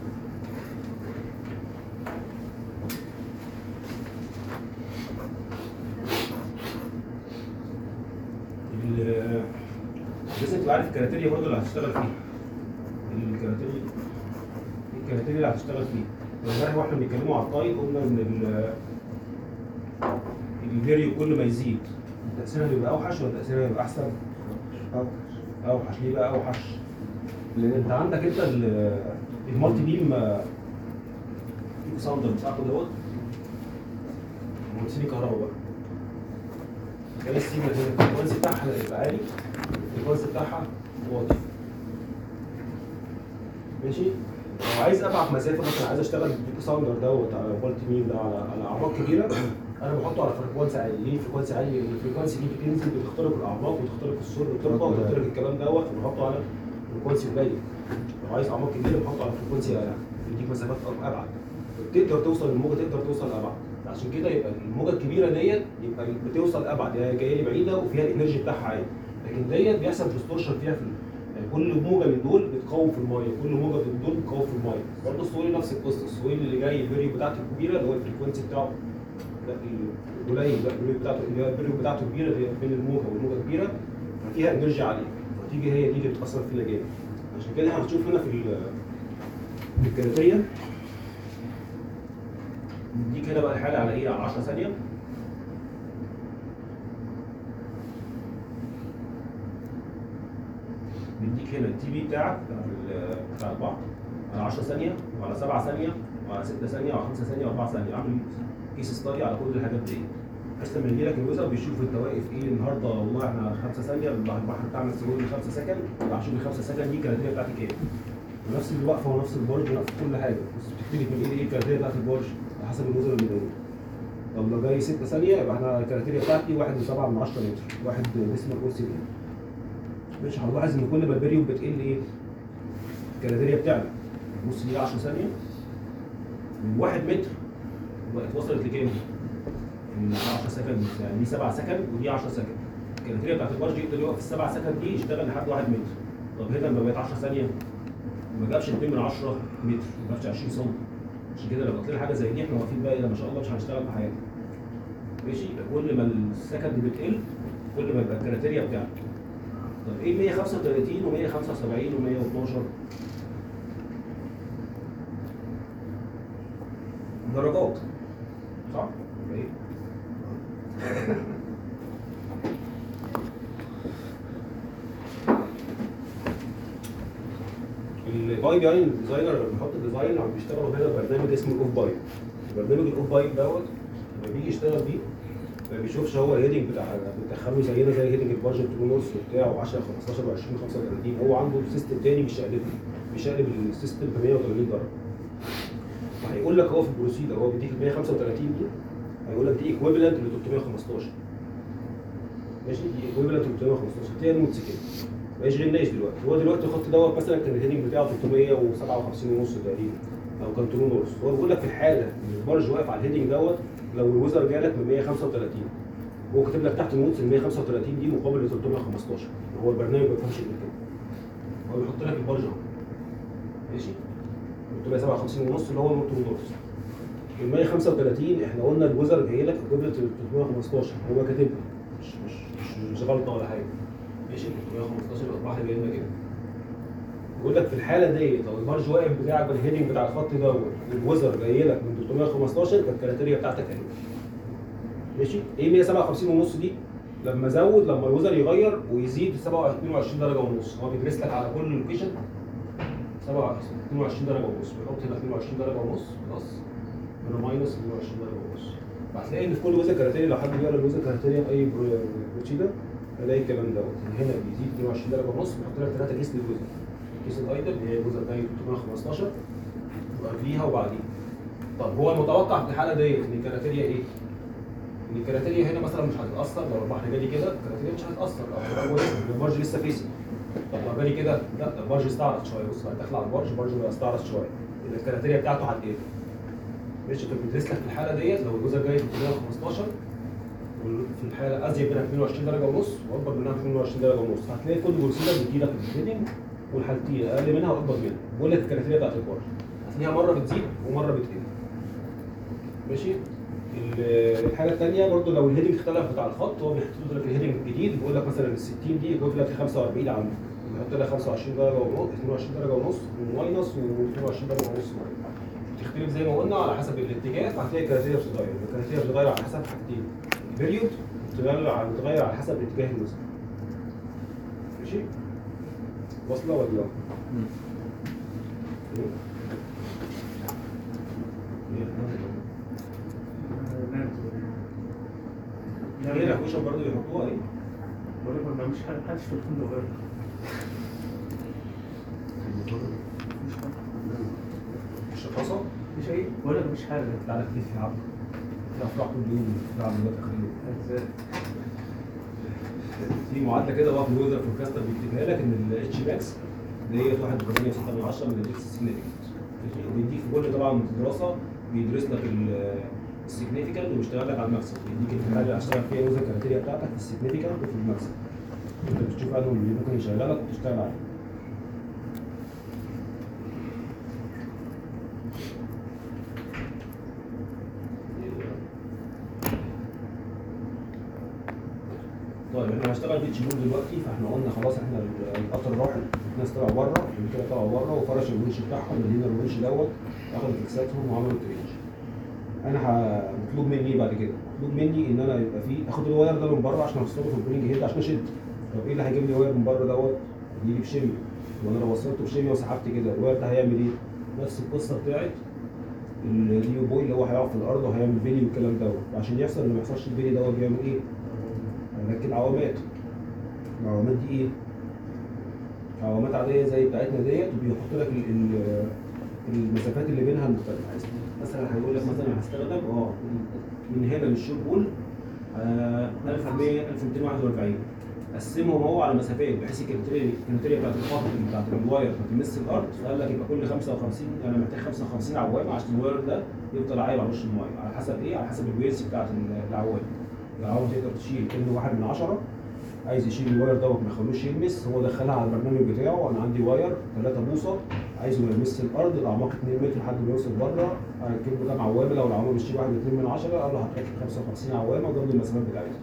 ال- لازم تبقى عارف الكراتيريا برضه اللي هتشتغل فيها الكراتيريا الكراتيريا اللي هتشتغل فيها امبارح واحنا بنتكلموا على الطايل قلنا ان ال- الفيريو كل ما يزيد تاثيرها بيبقى اوحش ولا تاثيرها بيبقى احسن؟ اوحش ليه بقى اوحش؟ لان انت عندك انت ال- المالتي بيم آه، ساوندر بتاعته دوت مهندسين كهرباء بقى كان السيما هنا الفريكونسي بتاعها يبقى عالي الفريكونسي بتاعها واطي ماشي لو عايز ابعت مسافه مثلا عايز اشتغل بالديكو ساوندر دوت على مالتي بيم ده على على اعماق كبيره انا بحطه على فريكونسي عالي ليه فريكونسي عالي؟ لان الفريكونسي دي بتنزل بتخترق الاعماق وتخترق السور والتربه وتخترق الكلام دوت وبحطه على فريكونسي قليل لو عايز اعماق كبيره بحطه على فريكونسي اعلى يديك مسافات أب- ابعد تقدر توصل للموجه تقدر توصل ابعد عشان كده يبقى الموجه الكبيره ديت يبقى بتوصل ابعد هي جايه لي بعيده وفيها الانرجي بتاعها عالي لكن ديت بيحصل ديستورشن فيها في ال- يعني كل موجه من دول بتقوم في المايه كل موجه من دول بتقوم في المايه برضه السويل نفس القصه السويل اللي جاي الفيريو بتاعته الكبيره اللي هو الفريكونسي بتاعه ده القليل ده الفيريو بتاعته اللي هو الفيريو بتاعته كبيره اللي هي بين الموجه والموجه كبيره ففيها انرجي عاليه فتيجي هي دي اللي بتاثر فينا جامد عشان كده هنشوف هنا في ال- في الكارتيه نديك هنا بقى الحاله على ايه على 10 ثانيه بيديك هنا التي بي بتاعك بتاع ال- بتاع البعض على 10 ثانيه وعلى 7 ثانيه وعلى 6 ثانيه وعلى 5 ثانيه و4 ثانيه عامل كيس ستادي على كل الحاجات دي بحيث لما يجي لك الويزر بيشوف انت واقف ايه النهارده والله احنا 5 ثانيه البحر بتاعنا سيقول لي 5 سكند يبقى هشوف ال 5 سكند دي الكاراتيه بتاعتي كام ونفس الوقفه ونفس البرج ونفس كل حاجه بس بتختلف من ايه ايه الكاراتيه بتاعت البرج على حسب الوزر اللي جاي طب لو جاي 6 ثانيه يبقى احنا الكاراتيه بتاعتي 1.7 من 10 متر 1 ديسمال كورسي مش هنلاحظ ان كل ما البريود بتقل ايه الكاراتيه بتعلى بص دي 10 ثانيه من 1 متر بقت وصلت لكام؟ من 10 سكند يعني دي 7 سكند ودي 10 سكند الكاراتيه بتاعت البرج يقدر يقف في ال 7 سكند دي يشتغل لحد 1 متر طب هنا لما بقت 10 ثانيه ما جابش 2 من 10 متر ما جابش 20 سم عشان كده لو قلت لنا حاجه زي دي احنا واقفين بقى إيه ده ما شاء الله مش هنشتغل في حياتنا ماشي يبقى كل ما السكند بتقل كل ما يبقى الكريتيريا بتاعتك طب ايه 135 و175 و112 درجات صح؟ ولا ايه؟ الباي باين ديزاينر لما بيحط ديزاين عم بيشتغلوا هنا برنامج اسمه الاوف باي برنامج الاوف باي دوت لما بيجي يشتغل بيه ما بيشوفش هو الهيدنج بتاع بتدخله زينا زي هيدنج الفارجن 2 نص وبتاع و10 15 و20 35 هو عنده سيستم تاني بيشقلب بيشقلب السيستم ب 180 درجه وهيقول لك هو في البروسيدر هو بيديك ال 135 دي هيقول لك دي ايكويفالنت ل 315 ماشي دي ايكويفالنت ل 315 هتلاقي نوتس كده ما يشغلناش دلوقتي هو دلوقتي الخط دوت مثلا كان الهيدنج بتاعه 357 ونص تقريبا او كان 2 ونص هو بيقول لك في الحاله ان البرج واقف على الهيدنج دوت لو الوزر جالك من 135 هو كاتب لك تحت النوتس ال 135 دي مقابل ل 315 هو البرنامج ما بيفهمش غير كده هو بيحط لك البرج اهو ماشي 357 ونص اللي هو النوت ونص ال 135 احنا قلنا الوزر جاي لك ايكوفلنت ل 315 هو كاتبها مش مش مش, مش غلطه ولا حاجه ماشي 315 الاصباح اللي جاي لنا كده بيقول لك في الحاله ديت لو البرج واقف بتاعك بالهيدنج بتاع الخط دوت والوزر جاي لك من 315 يبقى الكريتيريا بتاعتك اهي ماشي ايه 157 ونص دي لما ازود لما الوزر يغير ويزيد 22 درجه ونص هو بيدرس لك على كل لوكيشن 22 درجه ونص بيحط هنا 22 درجه ونص بلس هنا ماينس 22 درجه ونص هتلاقي ان في كل وزن كاراتيريا لو حد بيقرا الوزن كاراتيريا في اي بروتشيدا هيلاقي الكلام دوت إن هنا بيزيد 22 درجه ونص بيحط لك ثلاثه كيس للوزن كيس الايتم اللي هي الوزن ده 315 وقبليها وبعديها طب هو المتوقع في الحاله ديت ان الكاراتيريا ايه؟ ان الكاراتيريا هنا مثلا مش هتتاثر لو البحر جالي كده الكاراتيريا مش هتتاثر او هو البرج لسه فيسي طب لو جالي كده لا ده البرج استعرض شويه بص بقى داخل على البرج البرج بقى استعرض شويه يبقى الكاراتيريا بتاعته هتقل ماشي طب بيدرس لك في الحاله ديت لو الجزء جاي 315 وفي الحاله ازيد منها 22 درجه ونص واكبر منها 22 درجه ونص هتلاقي كل بروسيدر بيدي لك الهيدنج والحالتين اقل منها واكبر منها بيقول لك الكاراتيريا بتاعت البرج هتلاقيها مره بتزيد ومره بتقل ماشي ال- الحاجه الثانيه برضو لو الهيدنج اختلف بتاع الخط هو بيحط لك الهيدنج الجديد بيقول لك مثلا ال 60 دي ايكوفلنت ل 45 عندك بيحط لك 25 درجه ونص 22 درجه ونص وماينس و22 درجه ونص بتختلف زي ما قلنا على حسب الاتجاه فهتلاقي الكراتيه بتتغير الكراتيه بتتغير على حسب حاجتين البريود بتتغير على بتتغير على حسب اتجاه المسافه ماشي واصله ولا لا؟ هي الاكويشن برضه بيحطوها ايه؟ بقول لك ما مش حدش في الفندق غير الشخاصه مش ايه بقول لك مش حاجه تعالى كتير في عبد في افراح كل يوم في عبد دلوقتي اخر اليوم ازاي في معادله كده بقى في الويذر فوركاستر بيكتبها لك ان الاتش ماكس ديت 1.8 من 10 من الاكس سيجنيفيكانت وبيديك في كل طبعا دراسه بيدرس لك السيجنيفيكانت وبيشتغل لك على المكسب بيديك الحاجه اللي هتشتغل فيها الويذر كرايتيريا بتاعتك في السيجنيفيكانت وفي المكسب انت بتشوف انه اللي ممكن يشغلك وتشتغل عليه طيب احنا هنشتغل بيتش بول دلوقتي فاحنا قلنا خلاص احنا القطر راح الناس طلعوا بره كده طلعوا بره وفرش الونش بتاعهم مدينا الونش دوت اخدوا فيكساتهم وعملوا الترينج انا ه- مطلوب مني ايه بعد كده؟ مطلوب مني ان انا يبقى في اخد الواير ده من بره عشان اوصله في البرينج هيد عشان اشد طب ايه اللي هيجيب لي واير من بره دوت؟ يجي في شيميا وانا لو وصلته بشيميا وسحبت كده الواير ده هيعمل ايه؟ نفس القصه بتاعت الديو بوي اللي هو هيقع في الارض وهيعمل فيلي والكلام دوت عشان يحصل ان ما يحصلش الفيلي دوت بيعمل ايه؟ هنركب عوامات العوامات دي ايه؟ عوامات عاديه زي بتاعتنا ديت وبيحط لك ال- ال- المسافات اللي بينها المختلفه عايز- مثلا هيقول لك مثلا هستخدم اه من هنا للشوب بول آه 1100 1241 قسمهم هو على مسافات بحيث الكريتيريا الكريتيريا بتاعت الخط بتاعت الواير ما تمس الارض فقال لك يبقى كل 55 انا محتاج 55 عوامه عشان الواير ده يفضل عايل على وش المايه على حسب ايه؟ على حسب الويرس بتاعت العوامه العوامه تقدر تشيل كانه واحد من عشرة عايز يشيل الواير دوت ما يخلوش يلمس هو دخلها على البرنامج بتاعه انا عندي واير 3 بوصه عايزه ما يلمسش الارض الاعماق 2 متر لحد ما يوصل بره هركب له كام عوامه لو العوامه بتشيل 1 2 من 10 قال له هتركب 55 عوامه وجاب له المسافات بتاعتها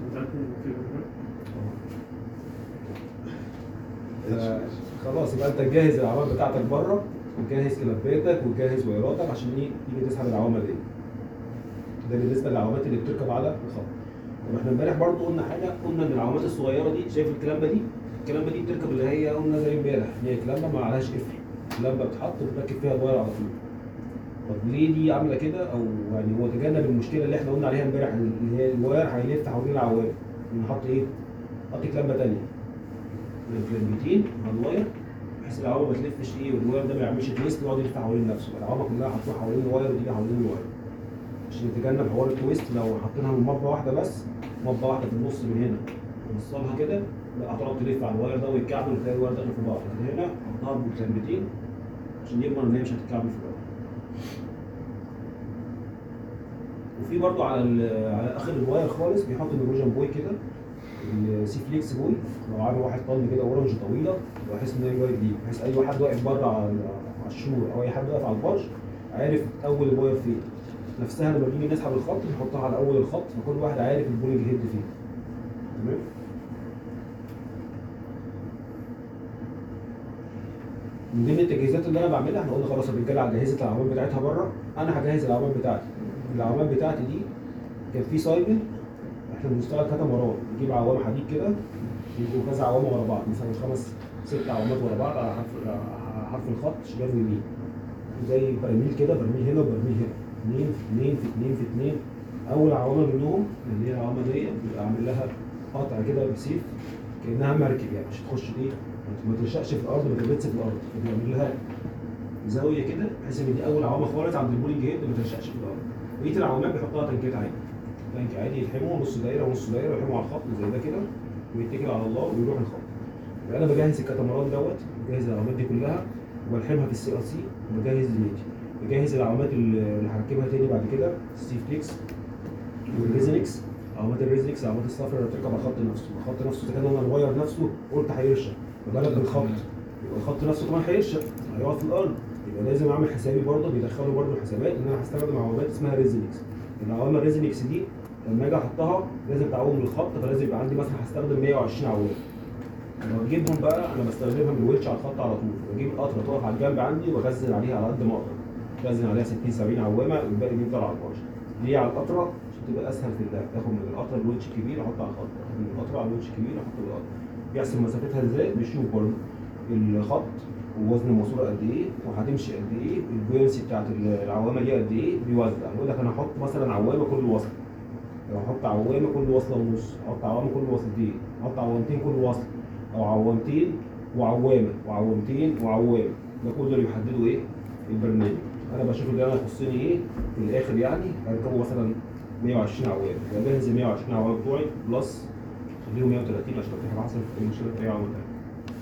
خلاص يبقى انت جاهز العوامه بتاعتك بره وجاهز كلاباتك وجاهز وايراتك عشان ايه تيجي تسحب العوامه دي ده بالنسبه للعوامات اللي بتركب على الخط طب احنا امبارح برضو قلنا حاجه قلنا ان العوامات الصغيره دي شايف الكلامبه دي الكلامبه دي بتركب اللي هي قلنا زي امبارح هي كلامبه ما عليهاش قفل كلامبه بتحط وتركب فيها الواير على طول طب ليه دي عامله كده او يعني هو تجنب المشكله اللي احنا قلنا عليها امبارح اللي هي الواير هيلف حوالين العوامه نحط ايه؟ نحط كلامبه ثانيه كلامبتين على الواير بحيث العوامه ما تلفش ايه والواير ده ما يعملش تويست ويقعد يلف حوالين نفسه العوامه كلها هتروح حوالين الواير ودي حوالين الواير عشان نتجنب حوار التويست لو حاطينها من مبه واحده بس مبه واحده في النص من هنا ونوصلها كده لا هتقعد تلف على الواير ده ويتكعبل وتلاقي الواير داخل في بعض لكن هنا حطها بكلمتين عشان يضمن ان هي مش هتتكعبل في بعض وفي برضو على ال- على اخر الواير خالص بيحط النيروجن بوي كده السي فليكس بوي لو عامل واحد طن كده اورنج طويله بحيث ان هي واقف دي بحيث اي واحد واقف بره على على الشور او اي حد واقف على البرج عارف اول الواير فين نفسها لما بنيجي نسحب الخط نحطها على اول الخط فكل واحد عارف البولينج هيد فين تمام من ضمن التجهيزات اللي انا بعملها احنا قلنا خلاص الرجاله جهزت العوامل بتاعتها بره انا هجهز العوامل بتاعتي العوامل بتاعتي دي كان في سايكل احنا بنشتغل كاتاماران نجيب عوامه حديد كده يبقوا كذا عوامه ورا بعض مثلا خمس ست عوامات ورا بعض على حرف على حرف الخط شمال ويمين زي برميل كده برميل هنا وبرميل هنا اثنين في اثنين في اثنين في اثنين اول عوامه منهم اللي هي العوامه دي بيبقى عامل لها قطع كده بسيف كانها مركب يعني مش تخش ايه ما ترشقش في الارض ما تربطش في الارض فبيعمل لها زاويه كده بحيث ان دي اول عوامه خالص عند البولينج هيد ما ترشقش في الارض بقيه العوامات بيحطها تنكات عادي تنك عادي يلحمه نص دايره ونص دايره ويلحمه على الخط زي ده كده ويتكل على الله ويروح الخط يبقى انا بجهز الكاتاماران دوت بجهز العوامات دي كلها وبلحمها في السي ار سي وبجهز دنيتي بجهز العوامات اللي هركبها تاني بعد كده السي فليكس والريزنكس عوامات الريزنكس عوامات الصفر اللي بتركب على الخط نفسه الخط نفسه اذا كان انا الواير نفسه قلت هيرشق فبالك بالخط يبقى الخط نفسه كمان هيرشق هيقعد في الارض يبقى لازم اعمل حسابي برضه بيدخلوا برضه الحسابات ان انا هستخدم عوامات اسمها ريزنكس العوامه الريزنكس دي لما اجي احطها لازم تعوم من الخط فلازم يبقى عندي مثلا هستخدم 120 عوامه لما بجيبهم بقى انا بستخدمها من الويتش على الخط على طول بجيب القطره تقف على الجنب عندي وبخزن عليها على قد ما اقدر بخزن عليها 60 70 عوامه والباقي بيفضل على البارش ليه على القطره عشان تبقى اسهل في اللعب تاخد من القطره الونش الكبير احط على الخط تاخد من القطره على الونش الكبير احط على القطره بيحسب مسافتها ازاي بيشوف برضه الخط ووزن الماسوره قد ايه وهتمشي قد ايه البوينسي بتاعت العوامه دي قد ايه بيوزع يقول لك انا هحط مثلا عوامه كل وصله لو احط عوامه كل وصله ونص احط عوامه كل وصلتين احط عوامتين كل وصله او عوامتين وعوامه وعوامتين وعوامه ده كله اللي بيحددوا ايه البرنامج انا بشوف اللي انا يخصني ايه في الاخر يعني هركبه مثلا 120 عوامه يبقى بنزل 120 عوامه بتوعي بلس خليهم 130 عشان لو في حاجه حصلت في المشكله بتاعي عوامه تانية.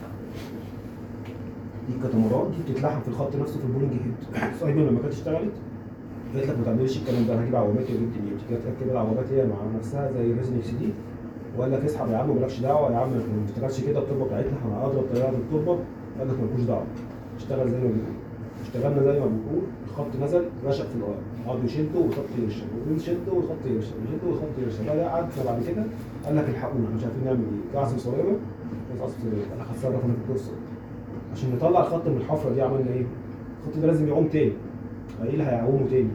دي الكتامارات دي بتتلحم في الخط نفسه في البولينج هيد سايبر لما كانت اشتغلت قالت لك ما تعملش الكلام ده انا هجيب عوامات وجبت نيوتي جت ركبت العوامات هي مع نفسها زي الريزن اكس دي وقال لك اسحب يا عم مالكش دعوه يا عم احنا ما بنشتغلش كده التربه بتاعتنا احنا اضرب طياره التربه قال لك مالكوش دعوه اشتغل زي ما بيقول اشتغلنا زي ما بيقول الخط نزل رشق في الارض قعدوا يشدوا والخط يرشق ويشدوا والخط يرشق ويشدوا والخط يرشق لا لا قعدنا بعد كده قال لك الحقونا احنا مش عارفين نعمل ايه كعصم صغيره كعصم صغيره انا هتصرف انا في القصه عشان نطلع الخط من الحفره دي عملنا ايه؟ الخط ده لازم يعوم تاني ايه اللي هيعومه تاني؟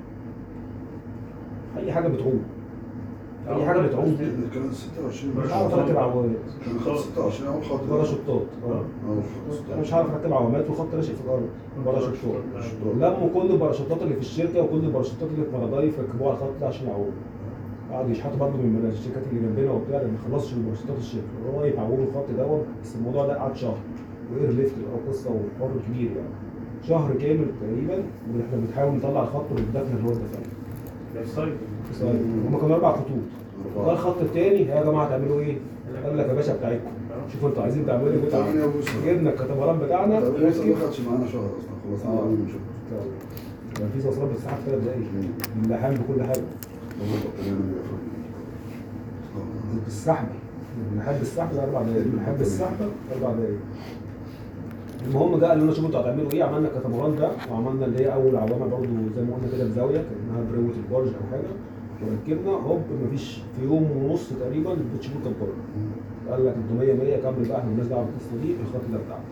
اي حاجه بتعوم اي حاجه بتعوم دي كان 26 مش هعرف اركب عوامات كان خط 26 اول خط باراشوتات اه اه انا مش هعرف اركب عوامات والخط راشق في الارض باراشوتات لموا كل الباراشوتات اللي في الشركه وكل الباراشوتات اللي في مرضايف ركبوها على الخط ده عشان يعوموا قعدوا يشحتوا برضه من الشركات اللي جنبنا وبتاع لما خلصش من باراشوتات الشركه لغايه يعوموا الخط دوت بس الموضوع ده قعد شهر واير ليفت بقى قصه وحوار كبير يعني شهر كامل تقريبا واحنا بنحاول نطلع الخط والدفن اللي هو الدفن هم كانوا اربع خطوط ده الخط الثاني يا جماعه تعملوا ايه؟ قال لك يا باشا بتاعتكم شوفوا انتوا عايزين تعملوا ايه تعمل ايه يا بوسة؟ جبنا الكتمران بتاعنا طب لسه ونسكت. ما خدش معانا شهر اصلا خلصنا آه. معانا من شهر كان في صلصات بتسحب في ثلاث دقايق اللحام بكل حاجه بالسحب اللحام بالسحب ده اربع دقايق اللحام بالسحب اربع دقايق المهم ده قال لنا شوفوا انتوا هتعملوا ايه عملنا الكتمران ده وعملنا اللي هي اول عوامه برضو زي ما قلنا كده بزاويه كانها بروه البرج او حاجه وركبنا هوب مفيش في يوم ونص تقريبا البوتشبوت كان بره قال لك انتوا 100 100 كمل بقى احنا مالناش دعوه بالقصه دي الخط ده بتاعنا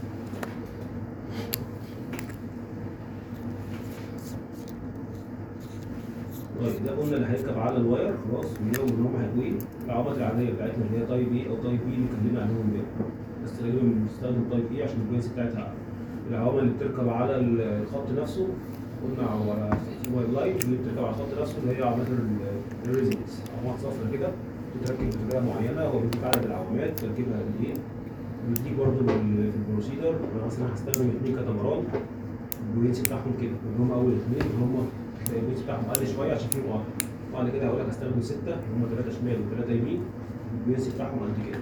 طيب ده قلنا اللي هيركب على الواير خلاص ونقول ان هم هيبقوا ايه العوامات العاديه بتاعتنا اللي هي تايب ايه او تايب بي اللي اتكلمنا عليهم امبارح بس غالبا بنستخدم تايب ايه عشان البرنس بتاعتها اعلى العوامه اللي بتركب على الخط نفسه قلنا على في واير لاين اللي بتركب على الخط نفسه اللي هي عوامات الريزنس عوامات صفرا كده بتتركب بطريقه معينه هو بيديك عدد العوامات تركيبها قد ايه بيديك برضه في البروسيدر أنا مثلا هستخدم اثنين كاتاماران الوينس بتاعهم كده اللي هم اول اثنين اللي هم تلاقي الوينس بتاعهم قل شويه عشان فيهم قطع بعد كده هقول لك هستخدم سته اللي هم ثلاثه شمال وثلاثه يمين الوينس بتاعهم قد كده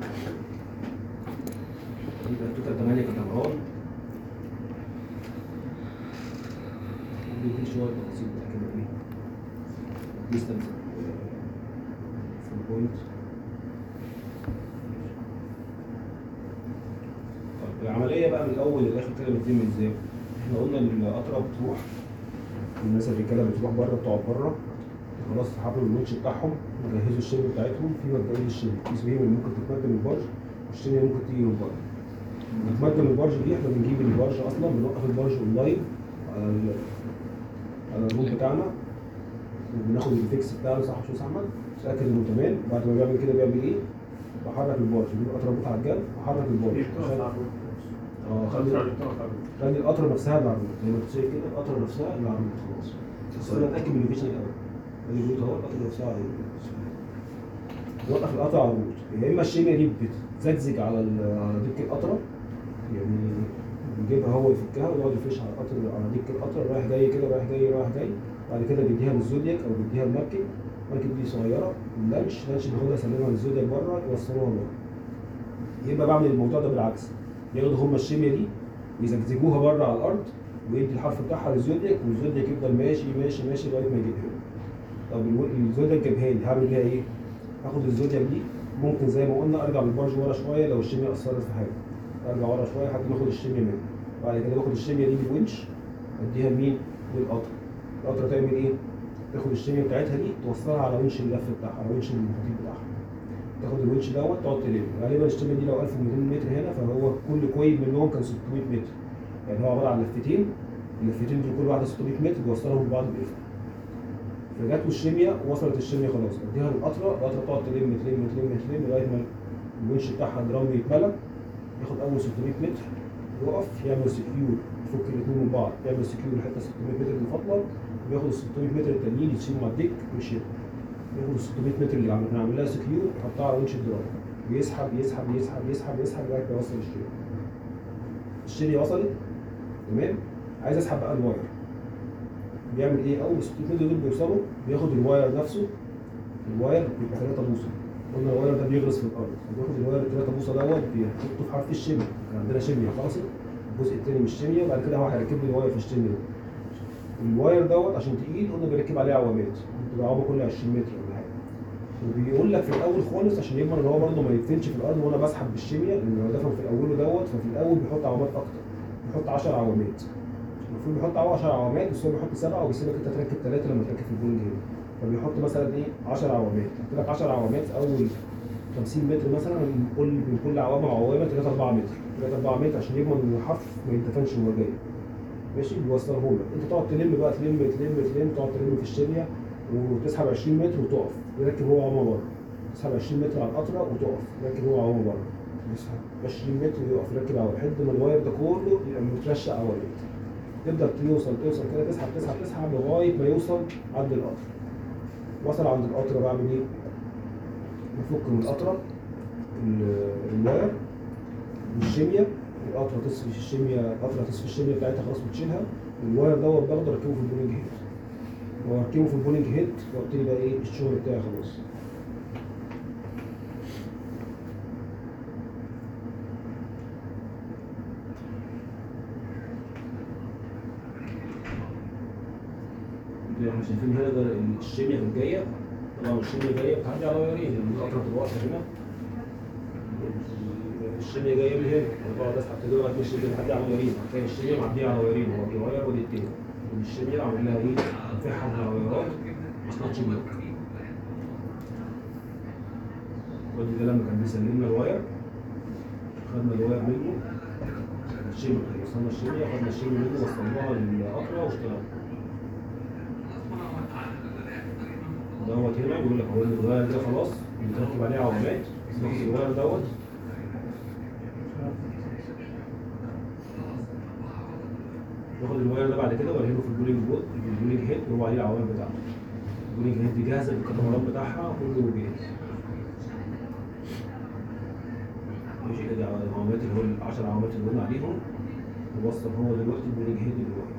يبقى التوتال 8 كاتاماران ممكن شويه تفاصيل بتاع كده ايه ديستانس في البوينت طيب العمليه بقى من الاول للاخر كده بتتم ازاي؟ احنا قلنا القطره بتروح الناس الرجاله بتروح بره بتقعد بره خلاص حطوا الويتش بتاعهم جهزوا الشيل بتاعتهم في مبدئيا الشيل في سويم اللي ممكن تتمد من البرج والشيل اللي ممكن تيجي من بره نتمد من البرج دي احنا بنجيب البرج اصلا بنوقف البرج اونلاين على ال- على الروت بتاعنا وبناخد الفيكس بتاعه صح شو احمد نتاكد انه تمام بعد ما بيعمل كده بيعمل ايه؟ بحرك البرج بيبقى قطره على الجنب بحرك البرج اه خلي خلي القطره نفسها اللي على الروت زي ما انت شايف كده القطره نفسها اللي على الروت خلاص بس انا اتاكد من اللوكيشن الاول ادي الروت اهو القطره نفسها على الروت وقف القطره على الروت يا اما الشيميا دي بتزجزج على ال- على ديك القطره يعني بيجيبها هو يفكها ويقعد يفش على القطر على ديك القطر رايح جاي كده رايح جاي رايح جاي بعد كده بيديها للزودياك او بيديها المركب المركب دي صغيره اللانش اللانش بياخدها يسلمها للزودياك بره يوصلوها بره يبقى بعمل الموضوع ده بالعكس ياخدوا هم الشيميا دي ويزجزجوها بره على الارض ويدي الحرف بتاعها للزودياك والزودياك يفضل ماشي ماشي ماشي لغايه ما يجيبها له. طب الو- الزودياك جابها لي هعمل بيها ايه؟ هاخد الزودياك دي ممكن زي ما قلنا ارجع بالبرج ورا شويه لو الشيميا اثرت في حاجه ارجع ورا شويه لحد ما اخد الشيميا منه بعد كده باخد الشيميا دي بالونش اديها لمين؟ للقطر القطر تعمل ايه؟ تاخد الشيميا بتاعتها دي توصلها على ونش اللف بتاعها على ونش المحيط بتاعها تاخد الونش دوت تقعد تلم غالبا الشيميا دي لو 1200 متر هنا فهو كل كويل منهم كان 600 متر يعني هو عباره عن لفتين اللفتين دول كل واحده 600 متر بيوصلهم ببعض بقفل فجت والشميه وصلت الشميه خلاص اديها للقطره القطره تقعد تلم تلم تلم تلم لغايه ما الونش بتاعها درام يتملى ياخد اول 600 متر يقف يعمل سكيور يفك الاثنين من بعض يعمل سكيور لحته 600 متر اللي فاضله وياخد ال 600 متر التانيين يشيلهم على الديك ويشيل ياخد ال 600 متر اللي عم- عامل لها سكيور يحطها على ونش الدرام ويسحب يسحب يسحب يسحب يسحب لغايه ما يوصل الشيل الشيل وصلت تمام عايز اسحب بقى الواير بيعمل ايه اول 600 متر دول بيوصلوا بياخد الواير نفسه الواير بيبقى 3 بوصه قلنا الواير ده بيغرس في الارض بياخد الواير 3 بوصه دوت بيحطه في حرف الشمية كان عندنا شمية خلصت الجزء الثاني من الشمية وبعد كده هو هيركب لي الواير في الشمية ده الواير دوت عشان تقيل قلنا بيركب عليه عوامات بتبقى عوامه كل 20 متر ولا حاجه وبيقول لك في الاول خالص عشان يضمن ان هو برده ما يدفنش في الارض وانا بسحب بالشمية لان لو دفن في اوله دوت ففي الاول بيحط عوامات اكتر بيحط 10 عوامات المفروض بيحط 10 عوامات بس هو بيحط سبعه وبيسيبك انت تركب ثلاثه لما تركب في البولنج هنا فبيحط مثلا ايه 10 عوامات قلت لك 10 عوامات في اول 50 متر مثلا من كل من كل عوامه عوامه 3 4 متر 3 4 متر عشان يضمن ان الحرف ما يندفنش وهو جاي ماشي بيوصله لك انت تقعد تلم بقى تلم تلم تلم تقعد تلم في الشميه وتسحب 20 متر وتقف يركب هو عوامه بره تسحب 20 متر على القطره وتقف يركب هو عوامه بره يسحب 20 متر ويقف يركب عوامه لحد ما الواير ده كله يبقى مترشق عوامات تبدا توصل توصل كده تسحب تسحب تسحب لغايه ما يوصل عند القطر وصل عند القطر بعمل ايه؟ بفك من القطره ال- الواير والشميه القطره تصفي الشميه القطره تصفي الشميه بتاعتها خلاص بتشيلها الواير دوت باخده اركبه في البولينج هيد واركبه في البولينج هيد وابتدي بقى ايه الشغل بتاعي خلاص زي ما احنا شايفين هنا ده الشميه كانت جايه طبعا الشميه جايه بتعدي على وايرين لان القطره بتبقى واقفه هنا الشميه جايه من هنا انا بقعد اسحب كده لغايه ما الشميه بتعدي على وايرين هتلاقي الشميه معديه على وايرين هو في واير ودي التاني والشميه عامل لها ايه؟ فحم على وايرات مصنعش بلوك ودي ده لما كان بيسلمنا الواير خدنا الواير منه الشميه وصلنا الشميه خدنا الشميه منه وصلناها للقطره واشتغلنا دوت هنا بيقول لك هو الواير ده خلاص بيتركب عليه عوامات ناخد الواير دوت ناخد الواير ده بعد كده ونركبه في البولينج بوت البولينج هيد وهو عليه العوامات بتاعته البولينج هيد دي جاهزه بالكتمرات بتاعها كله جاهز ماشي ادي العوامات اللي هو ال 10 عوامات اللي قلنا عليهم نوصل هو دلوقتي البولينج هيد بالواير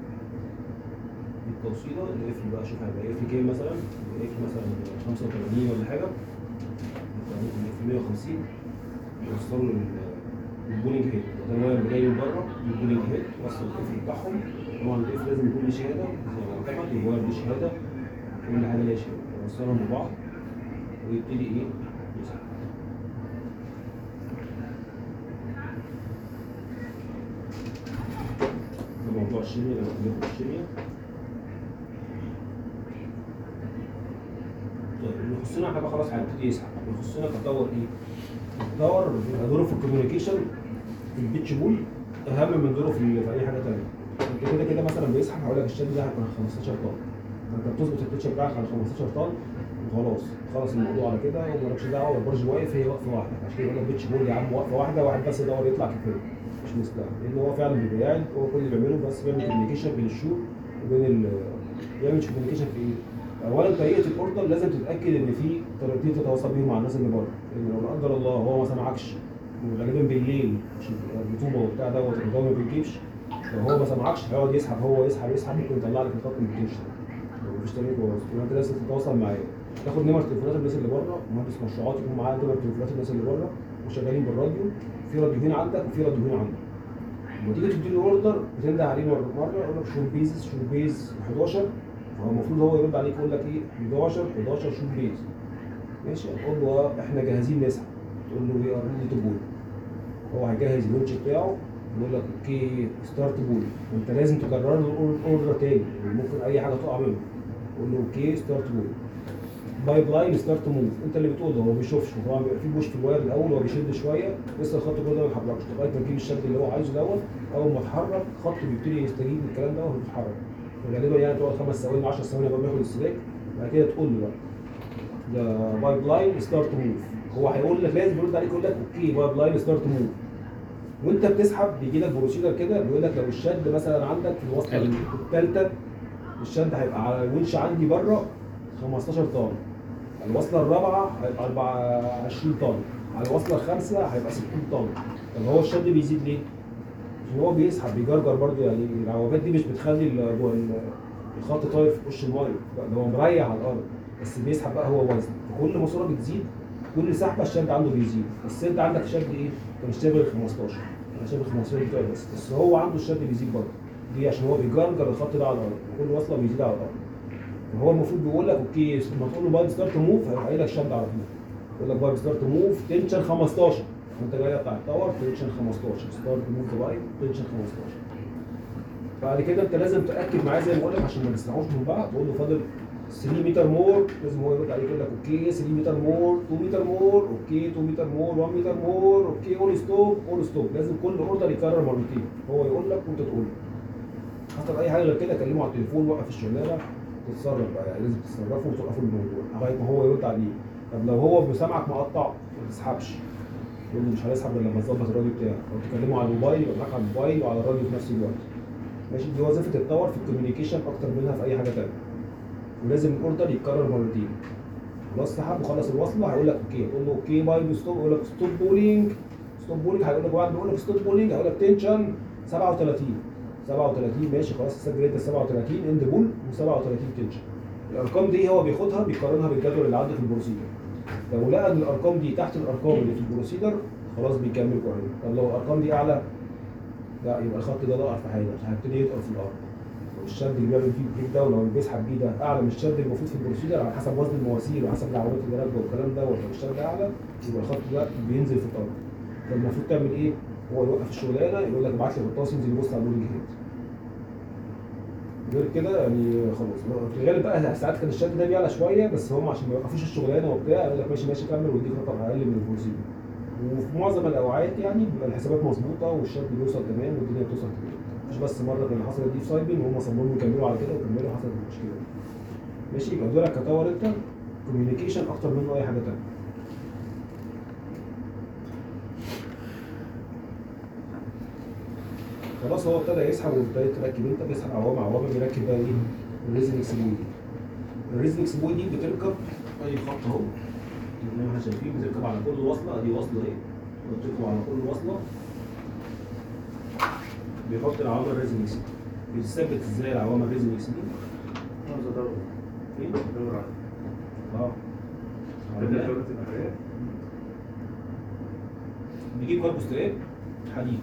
دي التوصيله القفل بقى شوف هيبقى قفل كام مثلا قفل مثلا 85 ولا حاجه يبقى ممكن قفل 150 يوصلوا لل- للبولينج هيد ده الواير اللي جاي من بره للبولينج هيد وصل القفل بتاعهم طبعا القفل لازم يكون ليه شهاده زي ما معتمد الواير ليه شهاده كل حاجه ليها شهاده يوصلهم ببعض ويبتدي ايه يسحب ده موضوع الشيمياء لما بناخد الشيمياء طيب اللي يخصنا احنا بقى خلاص هنبتدي يسحب اللي يخصنا كدور ايه؟ الدور بيبقى دوره في الكوميونيكيشن في البيتش بول اهم من دوره في, في اي حاجه ثانيه انت كده كده مثلا بيسحب هقول لك الشد ده هيكون 15 طن فانت بتظبط البيتش بتاعك على 15 طن وخلاص خلص الموضوع على كده ومالكش دعوه والبرج واقف هي واقفه واحده عشان كده يقول لك بيتش بول يا عم واقفه واحده واحد بس يدور يطلع كفايه مش مستاهل لان هو فعلا بيبقى قاعد هو كل اللي بيعمله بس بيعمل كوميونيكيشن بين الشو وبين ال بيعمل كوميونيكيشن في ايه؟ اولا طريقه الاوردر لازم تتاكد ان في طريقتين تتواصل بيهم مع الناس اللي بره لان لو لا قدر الله هو ما سمعكش وغالبا بالليل عشان الرطوبه وبتاع دوت الرطوبه ما بتجيبش لو هو ما سمعكش هيقعد يسحب هو يسحب يسحب ممكن يطلع لك الخط ما بتمشي لو مفيش طريقه تواصل يبقى انت لازم تتواصل معاه تاخد نمر تليفونات الناس اللي بره مهندس مشروعات يكون معاه نمر تليفونات الناس اللي بره وشغالين بالراديو في راديو هنا عندك وفي راديو هنا عندك لما تيجي تدي له اوردر بتنده عليه مره مره يقول لك شو بيز شو بيز 11 فهو المفروض هو يرد عليك يقول لك ايه 11 11 شو بيز ماشي تقول له احنا جاهزين نسحب تقول له وي ار ريدي تو بول هو هيجهز اللونش بتاعه يقول لك اوكي ستارت بول انت لازم تكرر له الاوردر تاني يعني ممكن اي حاجه تقع منه قول له اوكي ستارت بول بايب لاين ستارت موف انت اللي بتقول ده هو ما بيشوفش طبعا بيبقى في بوش في الواير الاول هو بيشد شويه لسه الخط كله ده ما بيتحركش لغايه ما تجيب الشد اللي هو عايزه دوت اول ما اتحرك خط بيبتدي يستجيب للكلام ده وهو بيتحرك وغالبا يعني تقعد خمس ثواني 10 ثواني قبل ما ياخد السلاك بعد كده تقول له بقى ده بايب لاين ستارت موف هو هيقول لك لازم يرد عليك يقول لك اوكي بايب لاين ستارت موف وانت بتسحب بيجي لك بروسيدر كده بيقول لك لو الشد مثلا عندك في الوصله حلو. الثالثه الشد هيبقى على الونش عندي بره 15 طن على الوصله الرابعه هيبقى 24 طن على الوصله الخامسه هيبقى 60 طن طب هو الشد بيزيد ليه؟ عشان هو بيسحب بيجرجر برضه يعني العوامات دي مش بتخلي ال- ال- الخط طاير في وش المايه لا ده هو مريح على الارض بس بيسحب بقى هو وزن كل ماسوره بتزيد كل سحبه الشد عنده بيزيد بس انت عندك شد ايه؟ انت مش شايف ال 15 انا شايف ال 15 بتوعي بس بس هو عنده الشد بيزيد برضه ليه؟ عشان هو بيجرجر الخط ده على الارض كل وصله بيزيد على الارض فهو المفروض بيقول لك اوكي لما تقول له بايب ستارت موف هيروح قايل لك شد على طول يقول لك بايب ستارت موف تنشن 15 وانت جاي بتاع التاور تنشن 15 ستارت موف بايب تنشن 15 بعد كده انت لازم تاكد معاه زي ما بقول لك عشان ما تسمعوش من بعض تقول له فاضل 3 متر مور لازم هو يرد عليك يقول لك اوكي 3 متر مور 2 متر مور اوكي 2 متر مور 1 متر مور اوكي اول ستوب اول ستوب لازم كل اوردر يكرر مرتين هو يقول لك وانت تقول له حصل اي حاجه غير كده كلمه على التليفون وقف الشغلانه تتصرف بقى يعني لازم تتصرفوا وتوقفوا الموضوع لغايه ما هو يرد عليه طب لو هو بسمعك مقطع ما تسحبش يقول له مش هنسحب الا لما تظبط الراديو بتاعك او تكلمه على الموبايل يبقى معاك على الموبايل وعلى الراديو في نفس الوقت ماشي دي وظيفه التاور في الكوميونيكيشن اكتر منها في اي حاجه تانيه ولازم الاوردر يتكرر مرتين خلاص سحب وخلص الوصله هيقول لك اوكي تقول له اوكي باي ستوب يقول لك ستوب بولينج ستوب بولينج هيقول لك واحد بيقول لك ستوب بولينج هيقول لك تنشن 37 37 ماشي خلاص سجل انت 37 اند بول و37 تنشن الارقام دي هو بياخدها بيقارنها بالجدول اللي عنده في البروسيدر لو لقى ان الارقام دي تحت الارقام اللي في البروسيدر خلاص بيكمل كويس طب لو الارقام دي اعلى لا يبقى الخط ده ضعف في حاجه هيبتدي يدقر في الارض الشد اللي بيعمل فيه البريك داون او اللي بيسحب بيه ده اعلى من الشد اللي المفروض في البروسيدر على حسب وزن المواسير وحسب العوامات اللي راكبه والكلام ده لو الشد اعلى يبقى الخط ده بينزل في الارض فالمفروض تعمل ايه؟ هو يوقف الشغلانه يقول لك ابعت لي غطاس ينزل يبص على اللودنج هيد غير كده يعني خلاص في الغالب بقى ساعات كان الشد ده بيعلى شويه بس هم عشان ما يوقفوش الشغلانه وبتاع يقول لك ماشي ماشي كمل ويديك رقم اقل من البروسيدر وفي معظم الاوقات يعني بيبقى الحسابات مظبوطه والشد بيوصل تمام والدنيا بتوصل تمام مش بس مره كان حصلت دي في سايبن وهم صمموا يكملوا على كده وكملوا حصلت المشكله دي ماشي يبقى دورك كتاور انت كوميونيكيشن اكتر منه اي حاجه تانيه خلاص هو ابتدى يسحب وابتدى تركب انت بيسحب عوامه عوامه بيركب بقى ايه؟ الريزنكس بوي الريزنكس بوي دي بتركب اي خط اهو زي ما احنا شايفين بتركب على كل وصله ادي وصله اهي بتركب على كل وصله بيحط العوامه الريزنكس دي بتثبت ازاي العوامه الريزنكس دي؟ فين؟ اه عوامة. بيجيب كاربوستراب حديد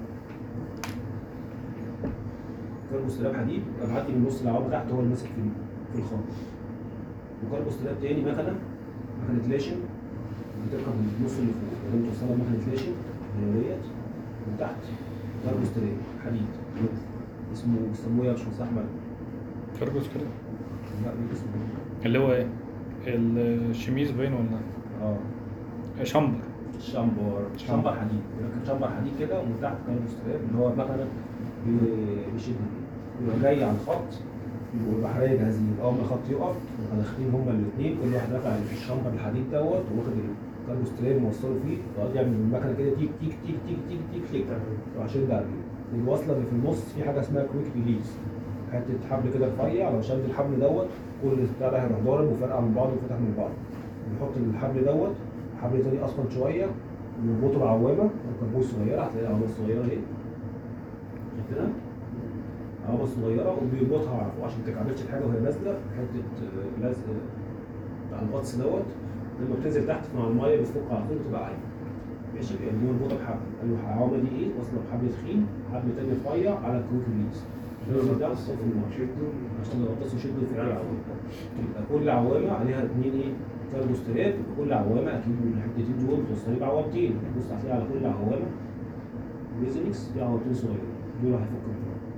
كاربوستراب حديد يبقى معدي من نص العوامه تحت هو اللي ماسك في في الخط وكاربوستراب تاني مكنه مكنه لاشن بتركب من النص اللي فوق يعني انت توصلها مكنه لاشن هي ديت وتحت كاربوستراب حديد اسمه بيسموه يا باشمهندس احمد كربس كده لا مين اسمه اللي هو ايه الشميز باين ولا اه شمبر شامبر شامبر حديد بيركب شامبر حديد كده ومن تحت كاربوستراب اللي هو مكنه بي- بيشد بيبقى جاي على الخط يبقوا البحريه جاهزين اول ما الخط يقف يبقى داخلين هما الاثنين كل واحد رافع الشامبر الحديد دوت واخد الكاربوستراب موصله فيه يقعد يعمل بالمكنه كده تيك تيك تيك تيك تيك تيك تيك يروح شد عليه الوصله اللي في النص في حاجه اسمها كويك ريليز حته حبل كده رفيع لو شد الحبل دوت كل بتاع ده هيروح ضارب وفرقع من بعض وفتح من بعض بنحط الحبل دوت حبل تاني اصلا شويه ونربطه بعوامه كربوش صغيره هتلاقي العوامه الصغيره اهي شايفينها؟ عوامه صغيره وبيربطها على فوق عشان ما تكعبلش الحاجه وهي نازله حته آه، لزق بتاع الغطس دوت لما بتنزل تحت مع الميه بتفك على طول بتبقى عايمه ماشي يعني دي مربوطه بحبل قال له العوامه دي ايه؟ واصله بحبل تخين حبل تاني رفيع على الكروك ريليز الريليز ده في الميه عشان الغطاس يشد في العوامه يبقى كل عوامه عليها اثنين ايه؟ كاربوستراب يبقى كل عوامه اكيد من الحتتين دول متوصلين بعوامتين بص هتلاقي على كل عوامه ريزنكس في عوامتين صغيرين دول هيفكوا في بعض.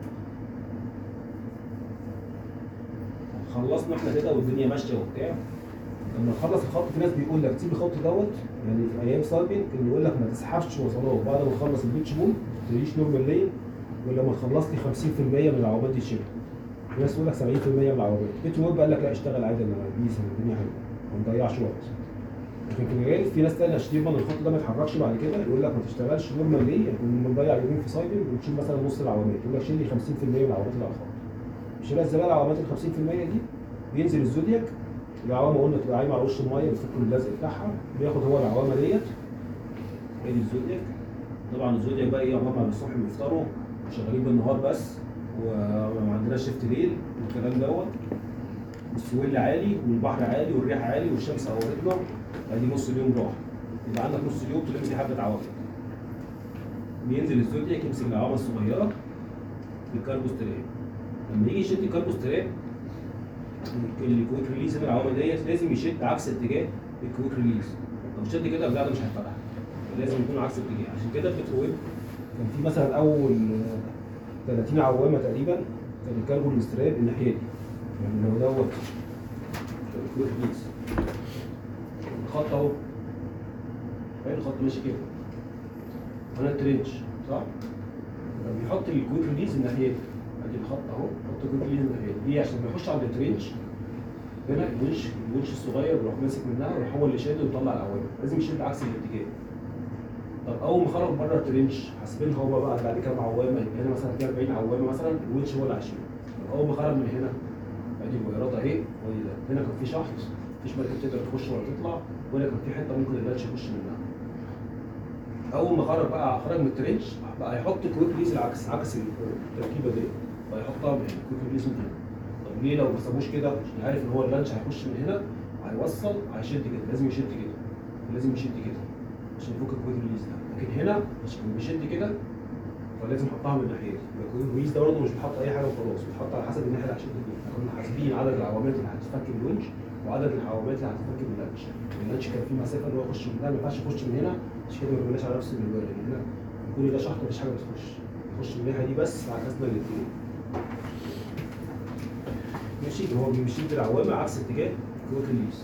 خلصنا احنا كده والدنيا ماشيه وبتاع لما نخلص الخط في ناس بيقول لك سيب الخط دوت يعني في ايام سايبن كان يقول لك ما تسحبش وصلات بعد ما تخلص البيتش بول ما تريش نورمال لين ولما تخلص لي 50% من العوامات دي شبه في ناس تقول لك 70% من العربيات بترول قال لك لا اشتغل عادي انا بيس أنا الدنيا حلوه ما نضيعش وقت لكن في الغالب في ناس تانية عشان يضمن الخط ده ما يتحركش بعد كده يقول لك ما تشتغلش نورمال ليه؟ يكون بنضيع يومين في سايكل وتشيل مثلا نص العوامات يقول لك شيل لي 50% من العوامات اللي على الخط شيل ازاي العوامات ال 50% دي بينزل الزودياك العوامه قلنا تبقى عايمه على وش الميه بتفك اللزق بتاعها بياخد هو العوامه ديت ادي الزودياك طبعا الزودياك بقى ايه عقبال ما الصبح بيفطروا وشغالين بالنهار بس وما عندناش شيفت ليل والكلام دوت والسويل عالي والبحر عالي والريح عالي والشمس قورتنا ادي نص اليوم راح يبقى عندك نص اليوم تلم فيه حبه عوامل بينزل الزودياك يمسك العوامه الصغيره بالكاربوستراب لما يجي يشد الكاربوستراب الكويك ريليز من العوامه ديت لازم يشد عكس اتجاه الكويك ريليز لو شد كده البتاع ده مش هيتفتح لازم يكون عكس اتجاه عشان كده البترويب كان في مثلا اول آه، 30 عوامه تقريبا كان الكاربو الاستراب الناحيه دي يعني لو دوت الكويك ريليز الخط اهو فين الخط ماشي كده هنا الترنش صح؟ يبقى بيحط الكويك ريليز الناحيه دي ادي الخط اهو حط الكويك ريليز الناحيه دي ليه؟ عشان ما يخش عند الترنش هنا الونش الونش الصغير يروح ماسك منها ويروح هو اللي شادد ويطلع العوامل لازم يشد عكس الاتجاه طب اول ما خرج بره الترنش حاسبينها هو بقى بعد كام عوامه يبقى هنا مثلا في 40 عوامه مثلا الونش هو اللي هيشيله طب اول ما خرج من هنا ادي الوايرات اهي وادي ده هنا كان في شحط مفيش مركب تقدر تخش ولا تطلع وهنا كان في حته ممكن اللانش يخش منها اول ما خرج بقى خرج من الترنش بقى يحط كويك ريليز العكس عكس التركيبه دي فيحطها من هنا كويك ريليز من هنا طب ليه لو ما سابوش كده عشان عارف ان هو اللانش هيخش من هنا هيوصل هيشد كده لازم يشد كده لازم يشد كده عشان يفك الكويك ريليز ده لكن هنا عشان بيشد كده فلازم احطها من الناحيه دي يبقى الكويك ريليز ده برضه مش بيتحط اي حاجه وخلاص بيتحط على حسب الناحيه اللي هشد فيها كنا حاسبين عدد العوامات اللي هتفك الونش وعدد العوامات اللي هتفك من اللانش اللانش كان فيه مسافه ان هو يخش من هنا ما ينفعش يخش من هنا عشان كده ما بنبقاش على نفس المنوال لان هنا كل ده شحط مفيش حاجه بتخش يخش من الناحيه دي بس عكسنا الاثنين ماشي هو بيشد العوامه عكس اتجاه كويك ريليز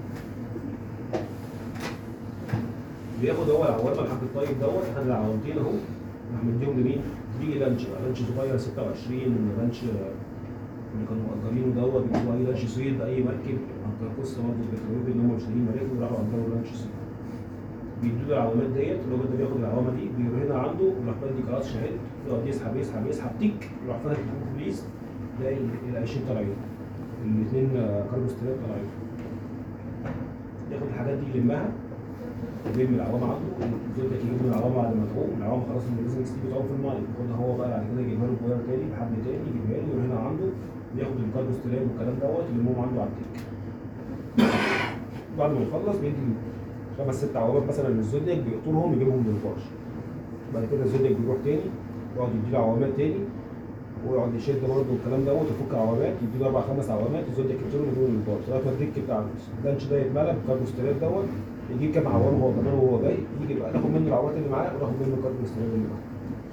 بياخد هو العوامه الحاج الطيب دوت احنا العوامتين اهو راح مديهم لمين؟ بيجي لانش بقى لانش صغير 26 لانش اللي كانوا مأجرينه دوت بيجيبوا اي لانش صيد اي مركب كان قصه برضه البترول ان هم مش لاقيين مراكب وراحوا اجروا لانش صيد بيدوا له العوامات ديت الراجل ده بياخد العوامه دي بيرهنها عنده ويروح بدي قراص شهاد يقعد يسحب يسحب يسحب تيك يروح فاتح البوليس تلاقي ال 20 طالعين الاثنين كاربو ستراب طالعين ياخد الحاجات دي يلمها ويلم العوامه عنده الزوجة يجيب له العوامه بعد ما تعوم العوامه خلاص اللي لازم تيجي تعوم في الميه ياخدها هو بقى بعد كده يجيبها له بوير تاني بحبل تاني يجيبها له يرهنها عنده ياخد الكاربو ستراب والكلام دوت يلمهم عنده على التيك بعد ما يخلص بيدي خمس ست عوامات مثلا للزودياك بيقطرهم يجيبهم للبارش بعد كده الزودياك بيروح تاني يقعد يديله عوامات تاني ويقعد يشد برضه الكلام دوت يفك عوامات يديله اربع خمس عوامات الزودياك يديله يجيبهم للبارش لغايه ما الديك بتاع اللانش ده يتملى بالكاربوسترات دوت يجيب كام عوامه هو كمان وهو جاي يجي بقى ناخد منه العوامات اللي معاه وناخد منه الكاربوسترات اللي معاه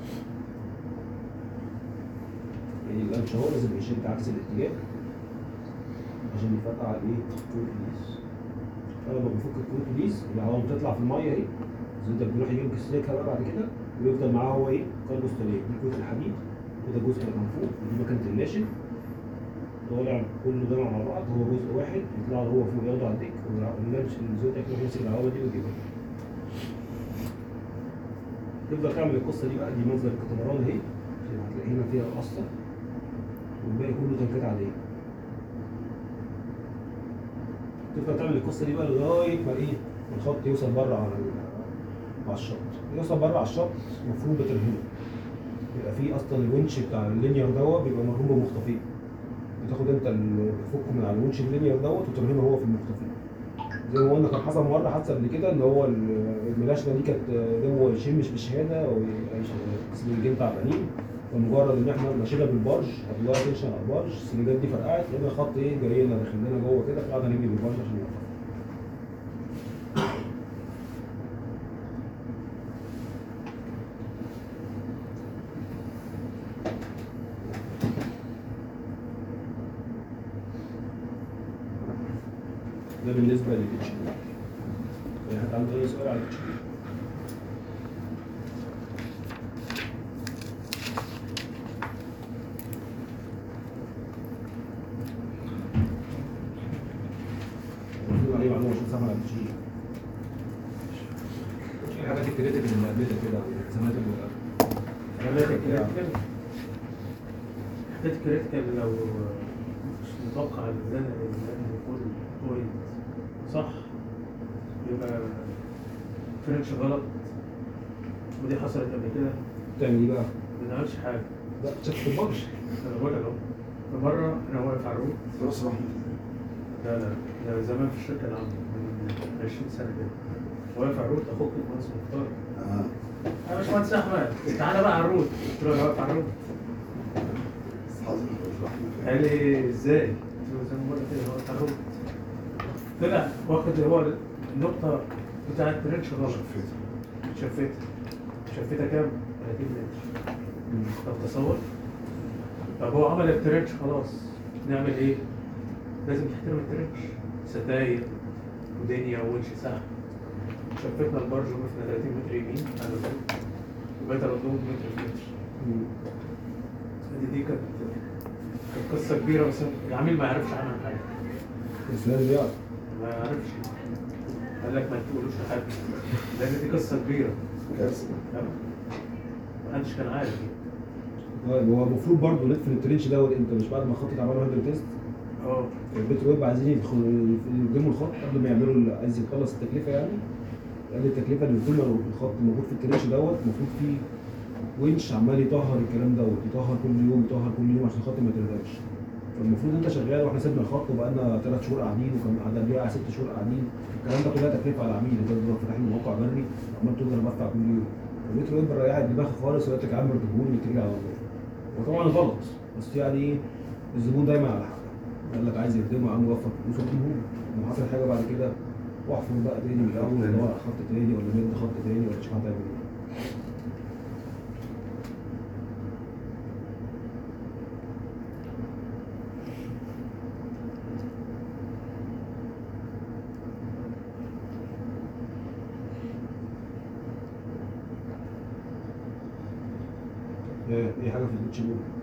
يعني اللانش اهو لازم يشد عكس الاتجاه عشان يفتح على ايه؟ كويك ريليز فلما بيفك الكويك ريليز العوامه بتطلع في الميه اهي الزودياك بيروح يجيب سليكها بقى بعد كده ويفضل معاه هو ايه؟ كاربوسترات دي كويك الحديد وده جزء اللي كان فوق ودي مكانه الناشف طالع كله ده مع بعض هو جزء واحد يطلع له هو فوق ياخده على الديك واللانش الزودياك يروح يمسك العوامه دي ويجيبها تفضل تعمل القصه دي بقى دي منظر الكتمران اهي عشان هتلاقي هنا فيها قصه والباقي كله تنكات عاديه تفضل تعمل القصه دي بقى لغايه ما ايه الخط يوصل بره على ال- على الشط يوصل بره على الشط المفروض بترهنه بيبقى فيه اصلا الونش بتاع اللينير دوت بيبقى مرهون بمخطفين بتاخد انت ال- تفكه من على الونش اللينير دوت وترهنه هو في المخطفين زي ما قلنا كان حصل مره حادثه قبل كده ان هو ال- الملاشمه دي كانت هو يشمش بالشهاده او سلنجين تعبانين فمجرد ان احنا ماشيين بالبارج هتلاقي تنشن على البارج السلنجات دي فرقعت لقينا الخط ايه جاي لنا داخل لنا جوه كده فقعدنا نجري بالبارج عشان نوقف ده بالنسبه للاتش بي يعني حد عنده اي سؤال على الاتش بي 120 سهم على الجي في الحاجات الكريتيكال اللي قابلتك كده والالتزامات اللي حاجات الكريتيكال حاجات الكريتيكال لو مش متوقع الميزان الميزان يكون بوينت صح يبقى فرنش غلط ودي حصلت قبل كده تعمل ايه بقى؟ ما نعملش حاجه لا تشوف البرش انا بقول لك اهو مرة انا واقف على الروت راس رحمة لا لا ده زمان في الشركة العامة من 20 سنة كده واقف على الروت اخوك المهندس مختار اه يا باشمهندس احمد تعالى بقى على الروت قلت له انا واقف على الروت حاضر راس رحمة قال لي ازاي؟ قلت له زي ما بقول لك كده هو واقف على الروت طلع واخد هو النقطة بتاعت بريتش غلط شفتها شفتها كام؟ 30 متر طب تصور طب هو عمل الترنش خلاص نعمل ايه؟ لازم تحترم الترنش ستاير ودنيا وونش سهم شفتنا البرج وقفنا 30 متر يمين على الروت وبقيت اردهم متر في متر دي دي كانت كانت قصة كبيرة بس العميل ما يعرفش عنها حاجة بس لازم يعرف ما يعرفش قال لك ما تقولوش لحد لأن دي قصة كبيرة كارثة ما حدش كان عارف طيب هو المفروض برضه نقفل الترنش دوت انت مش بعد ما الخط اتعمل له هيدرو تيست اه البيت ويب عايزين يدخلوا يقدموا الخط قبل ما يعملوا ال- عايز يخلص التكلفه يعني قال لي التكلفه اللي طول ما الخط موجود في الترنش دوت المفروض فيه winch عمال يطهر الكلام دوت يطهر كل يوم يطهر كل يوم عشان الخط ما يتردمش فالمفروض انت شغال واحنا سيبنا الخط وبقالنا ثلاث شهور قاعدين وكان قعدنا قبلها ست شهور قاعدين الكلام ده كلها تكلفه على العميل انت بتبقى فاتحين موقع بري عمال تقول انا بدفع كل يوم البيت ويب ريحت دماغي خالص وقالت لك يا عم ارتبهولي وتجري على الله وطبعا غلط بس يعني ايه الزبون دايما على حق قال لك عايز يخدمه يا عم وفر فلوس واديهوله لو حصل حاجه بعد كده واحفر بقى تاني من الاول اللي هو خط تاني ولا مد خط تاني ولا تشوف هتعمل ايه ايه ايه حاجه في الاتش بول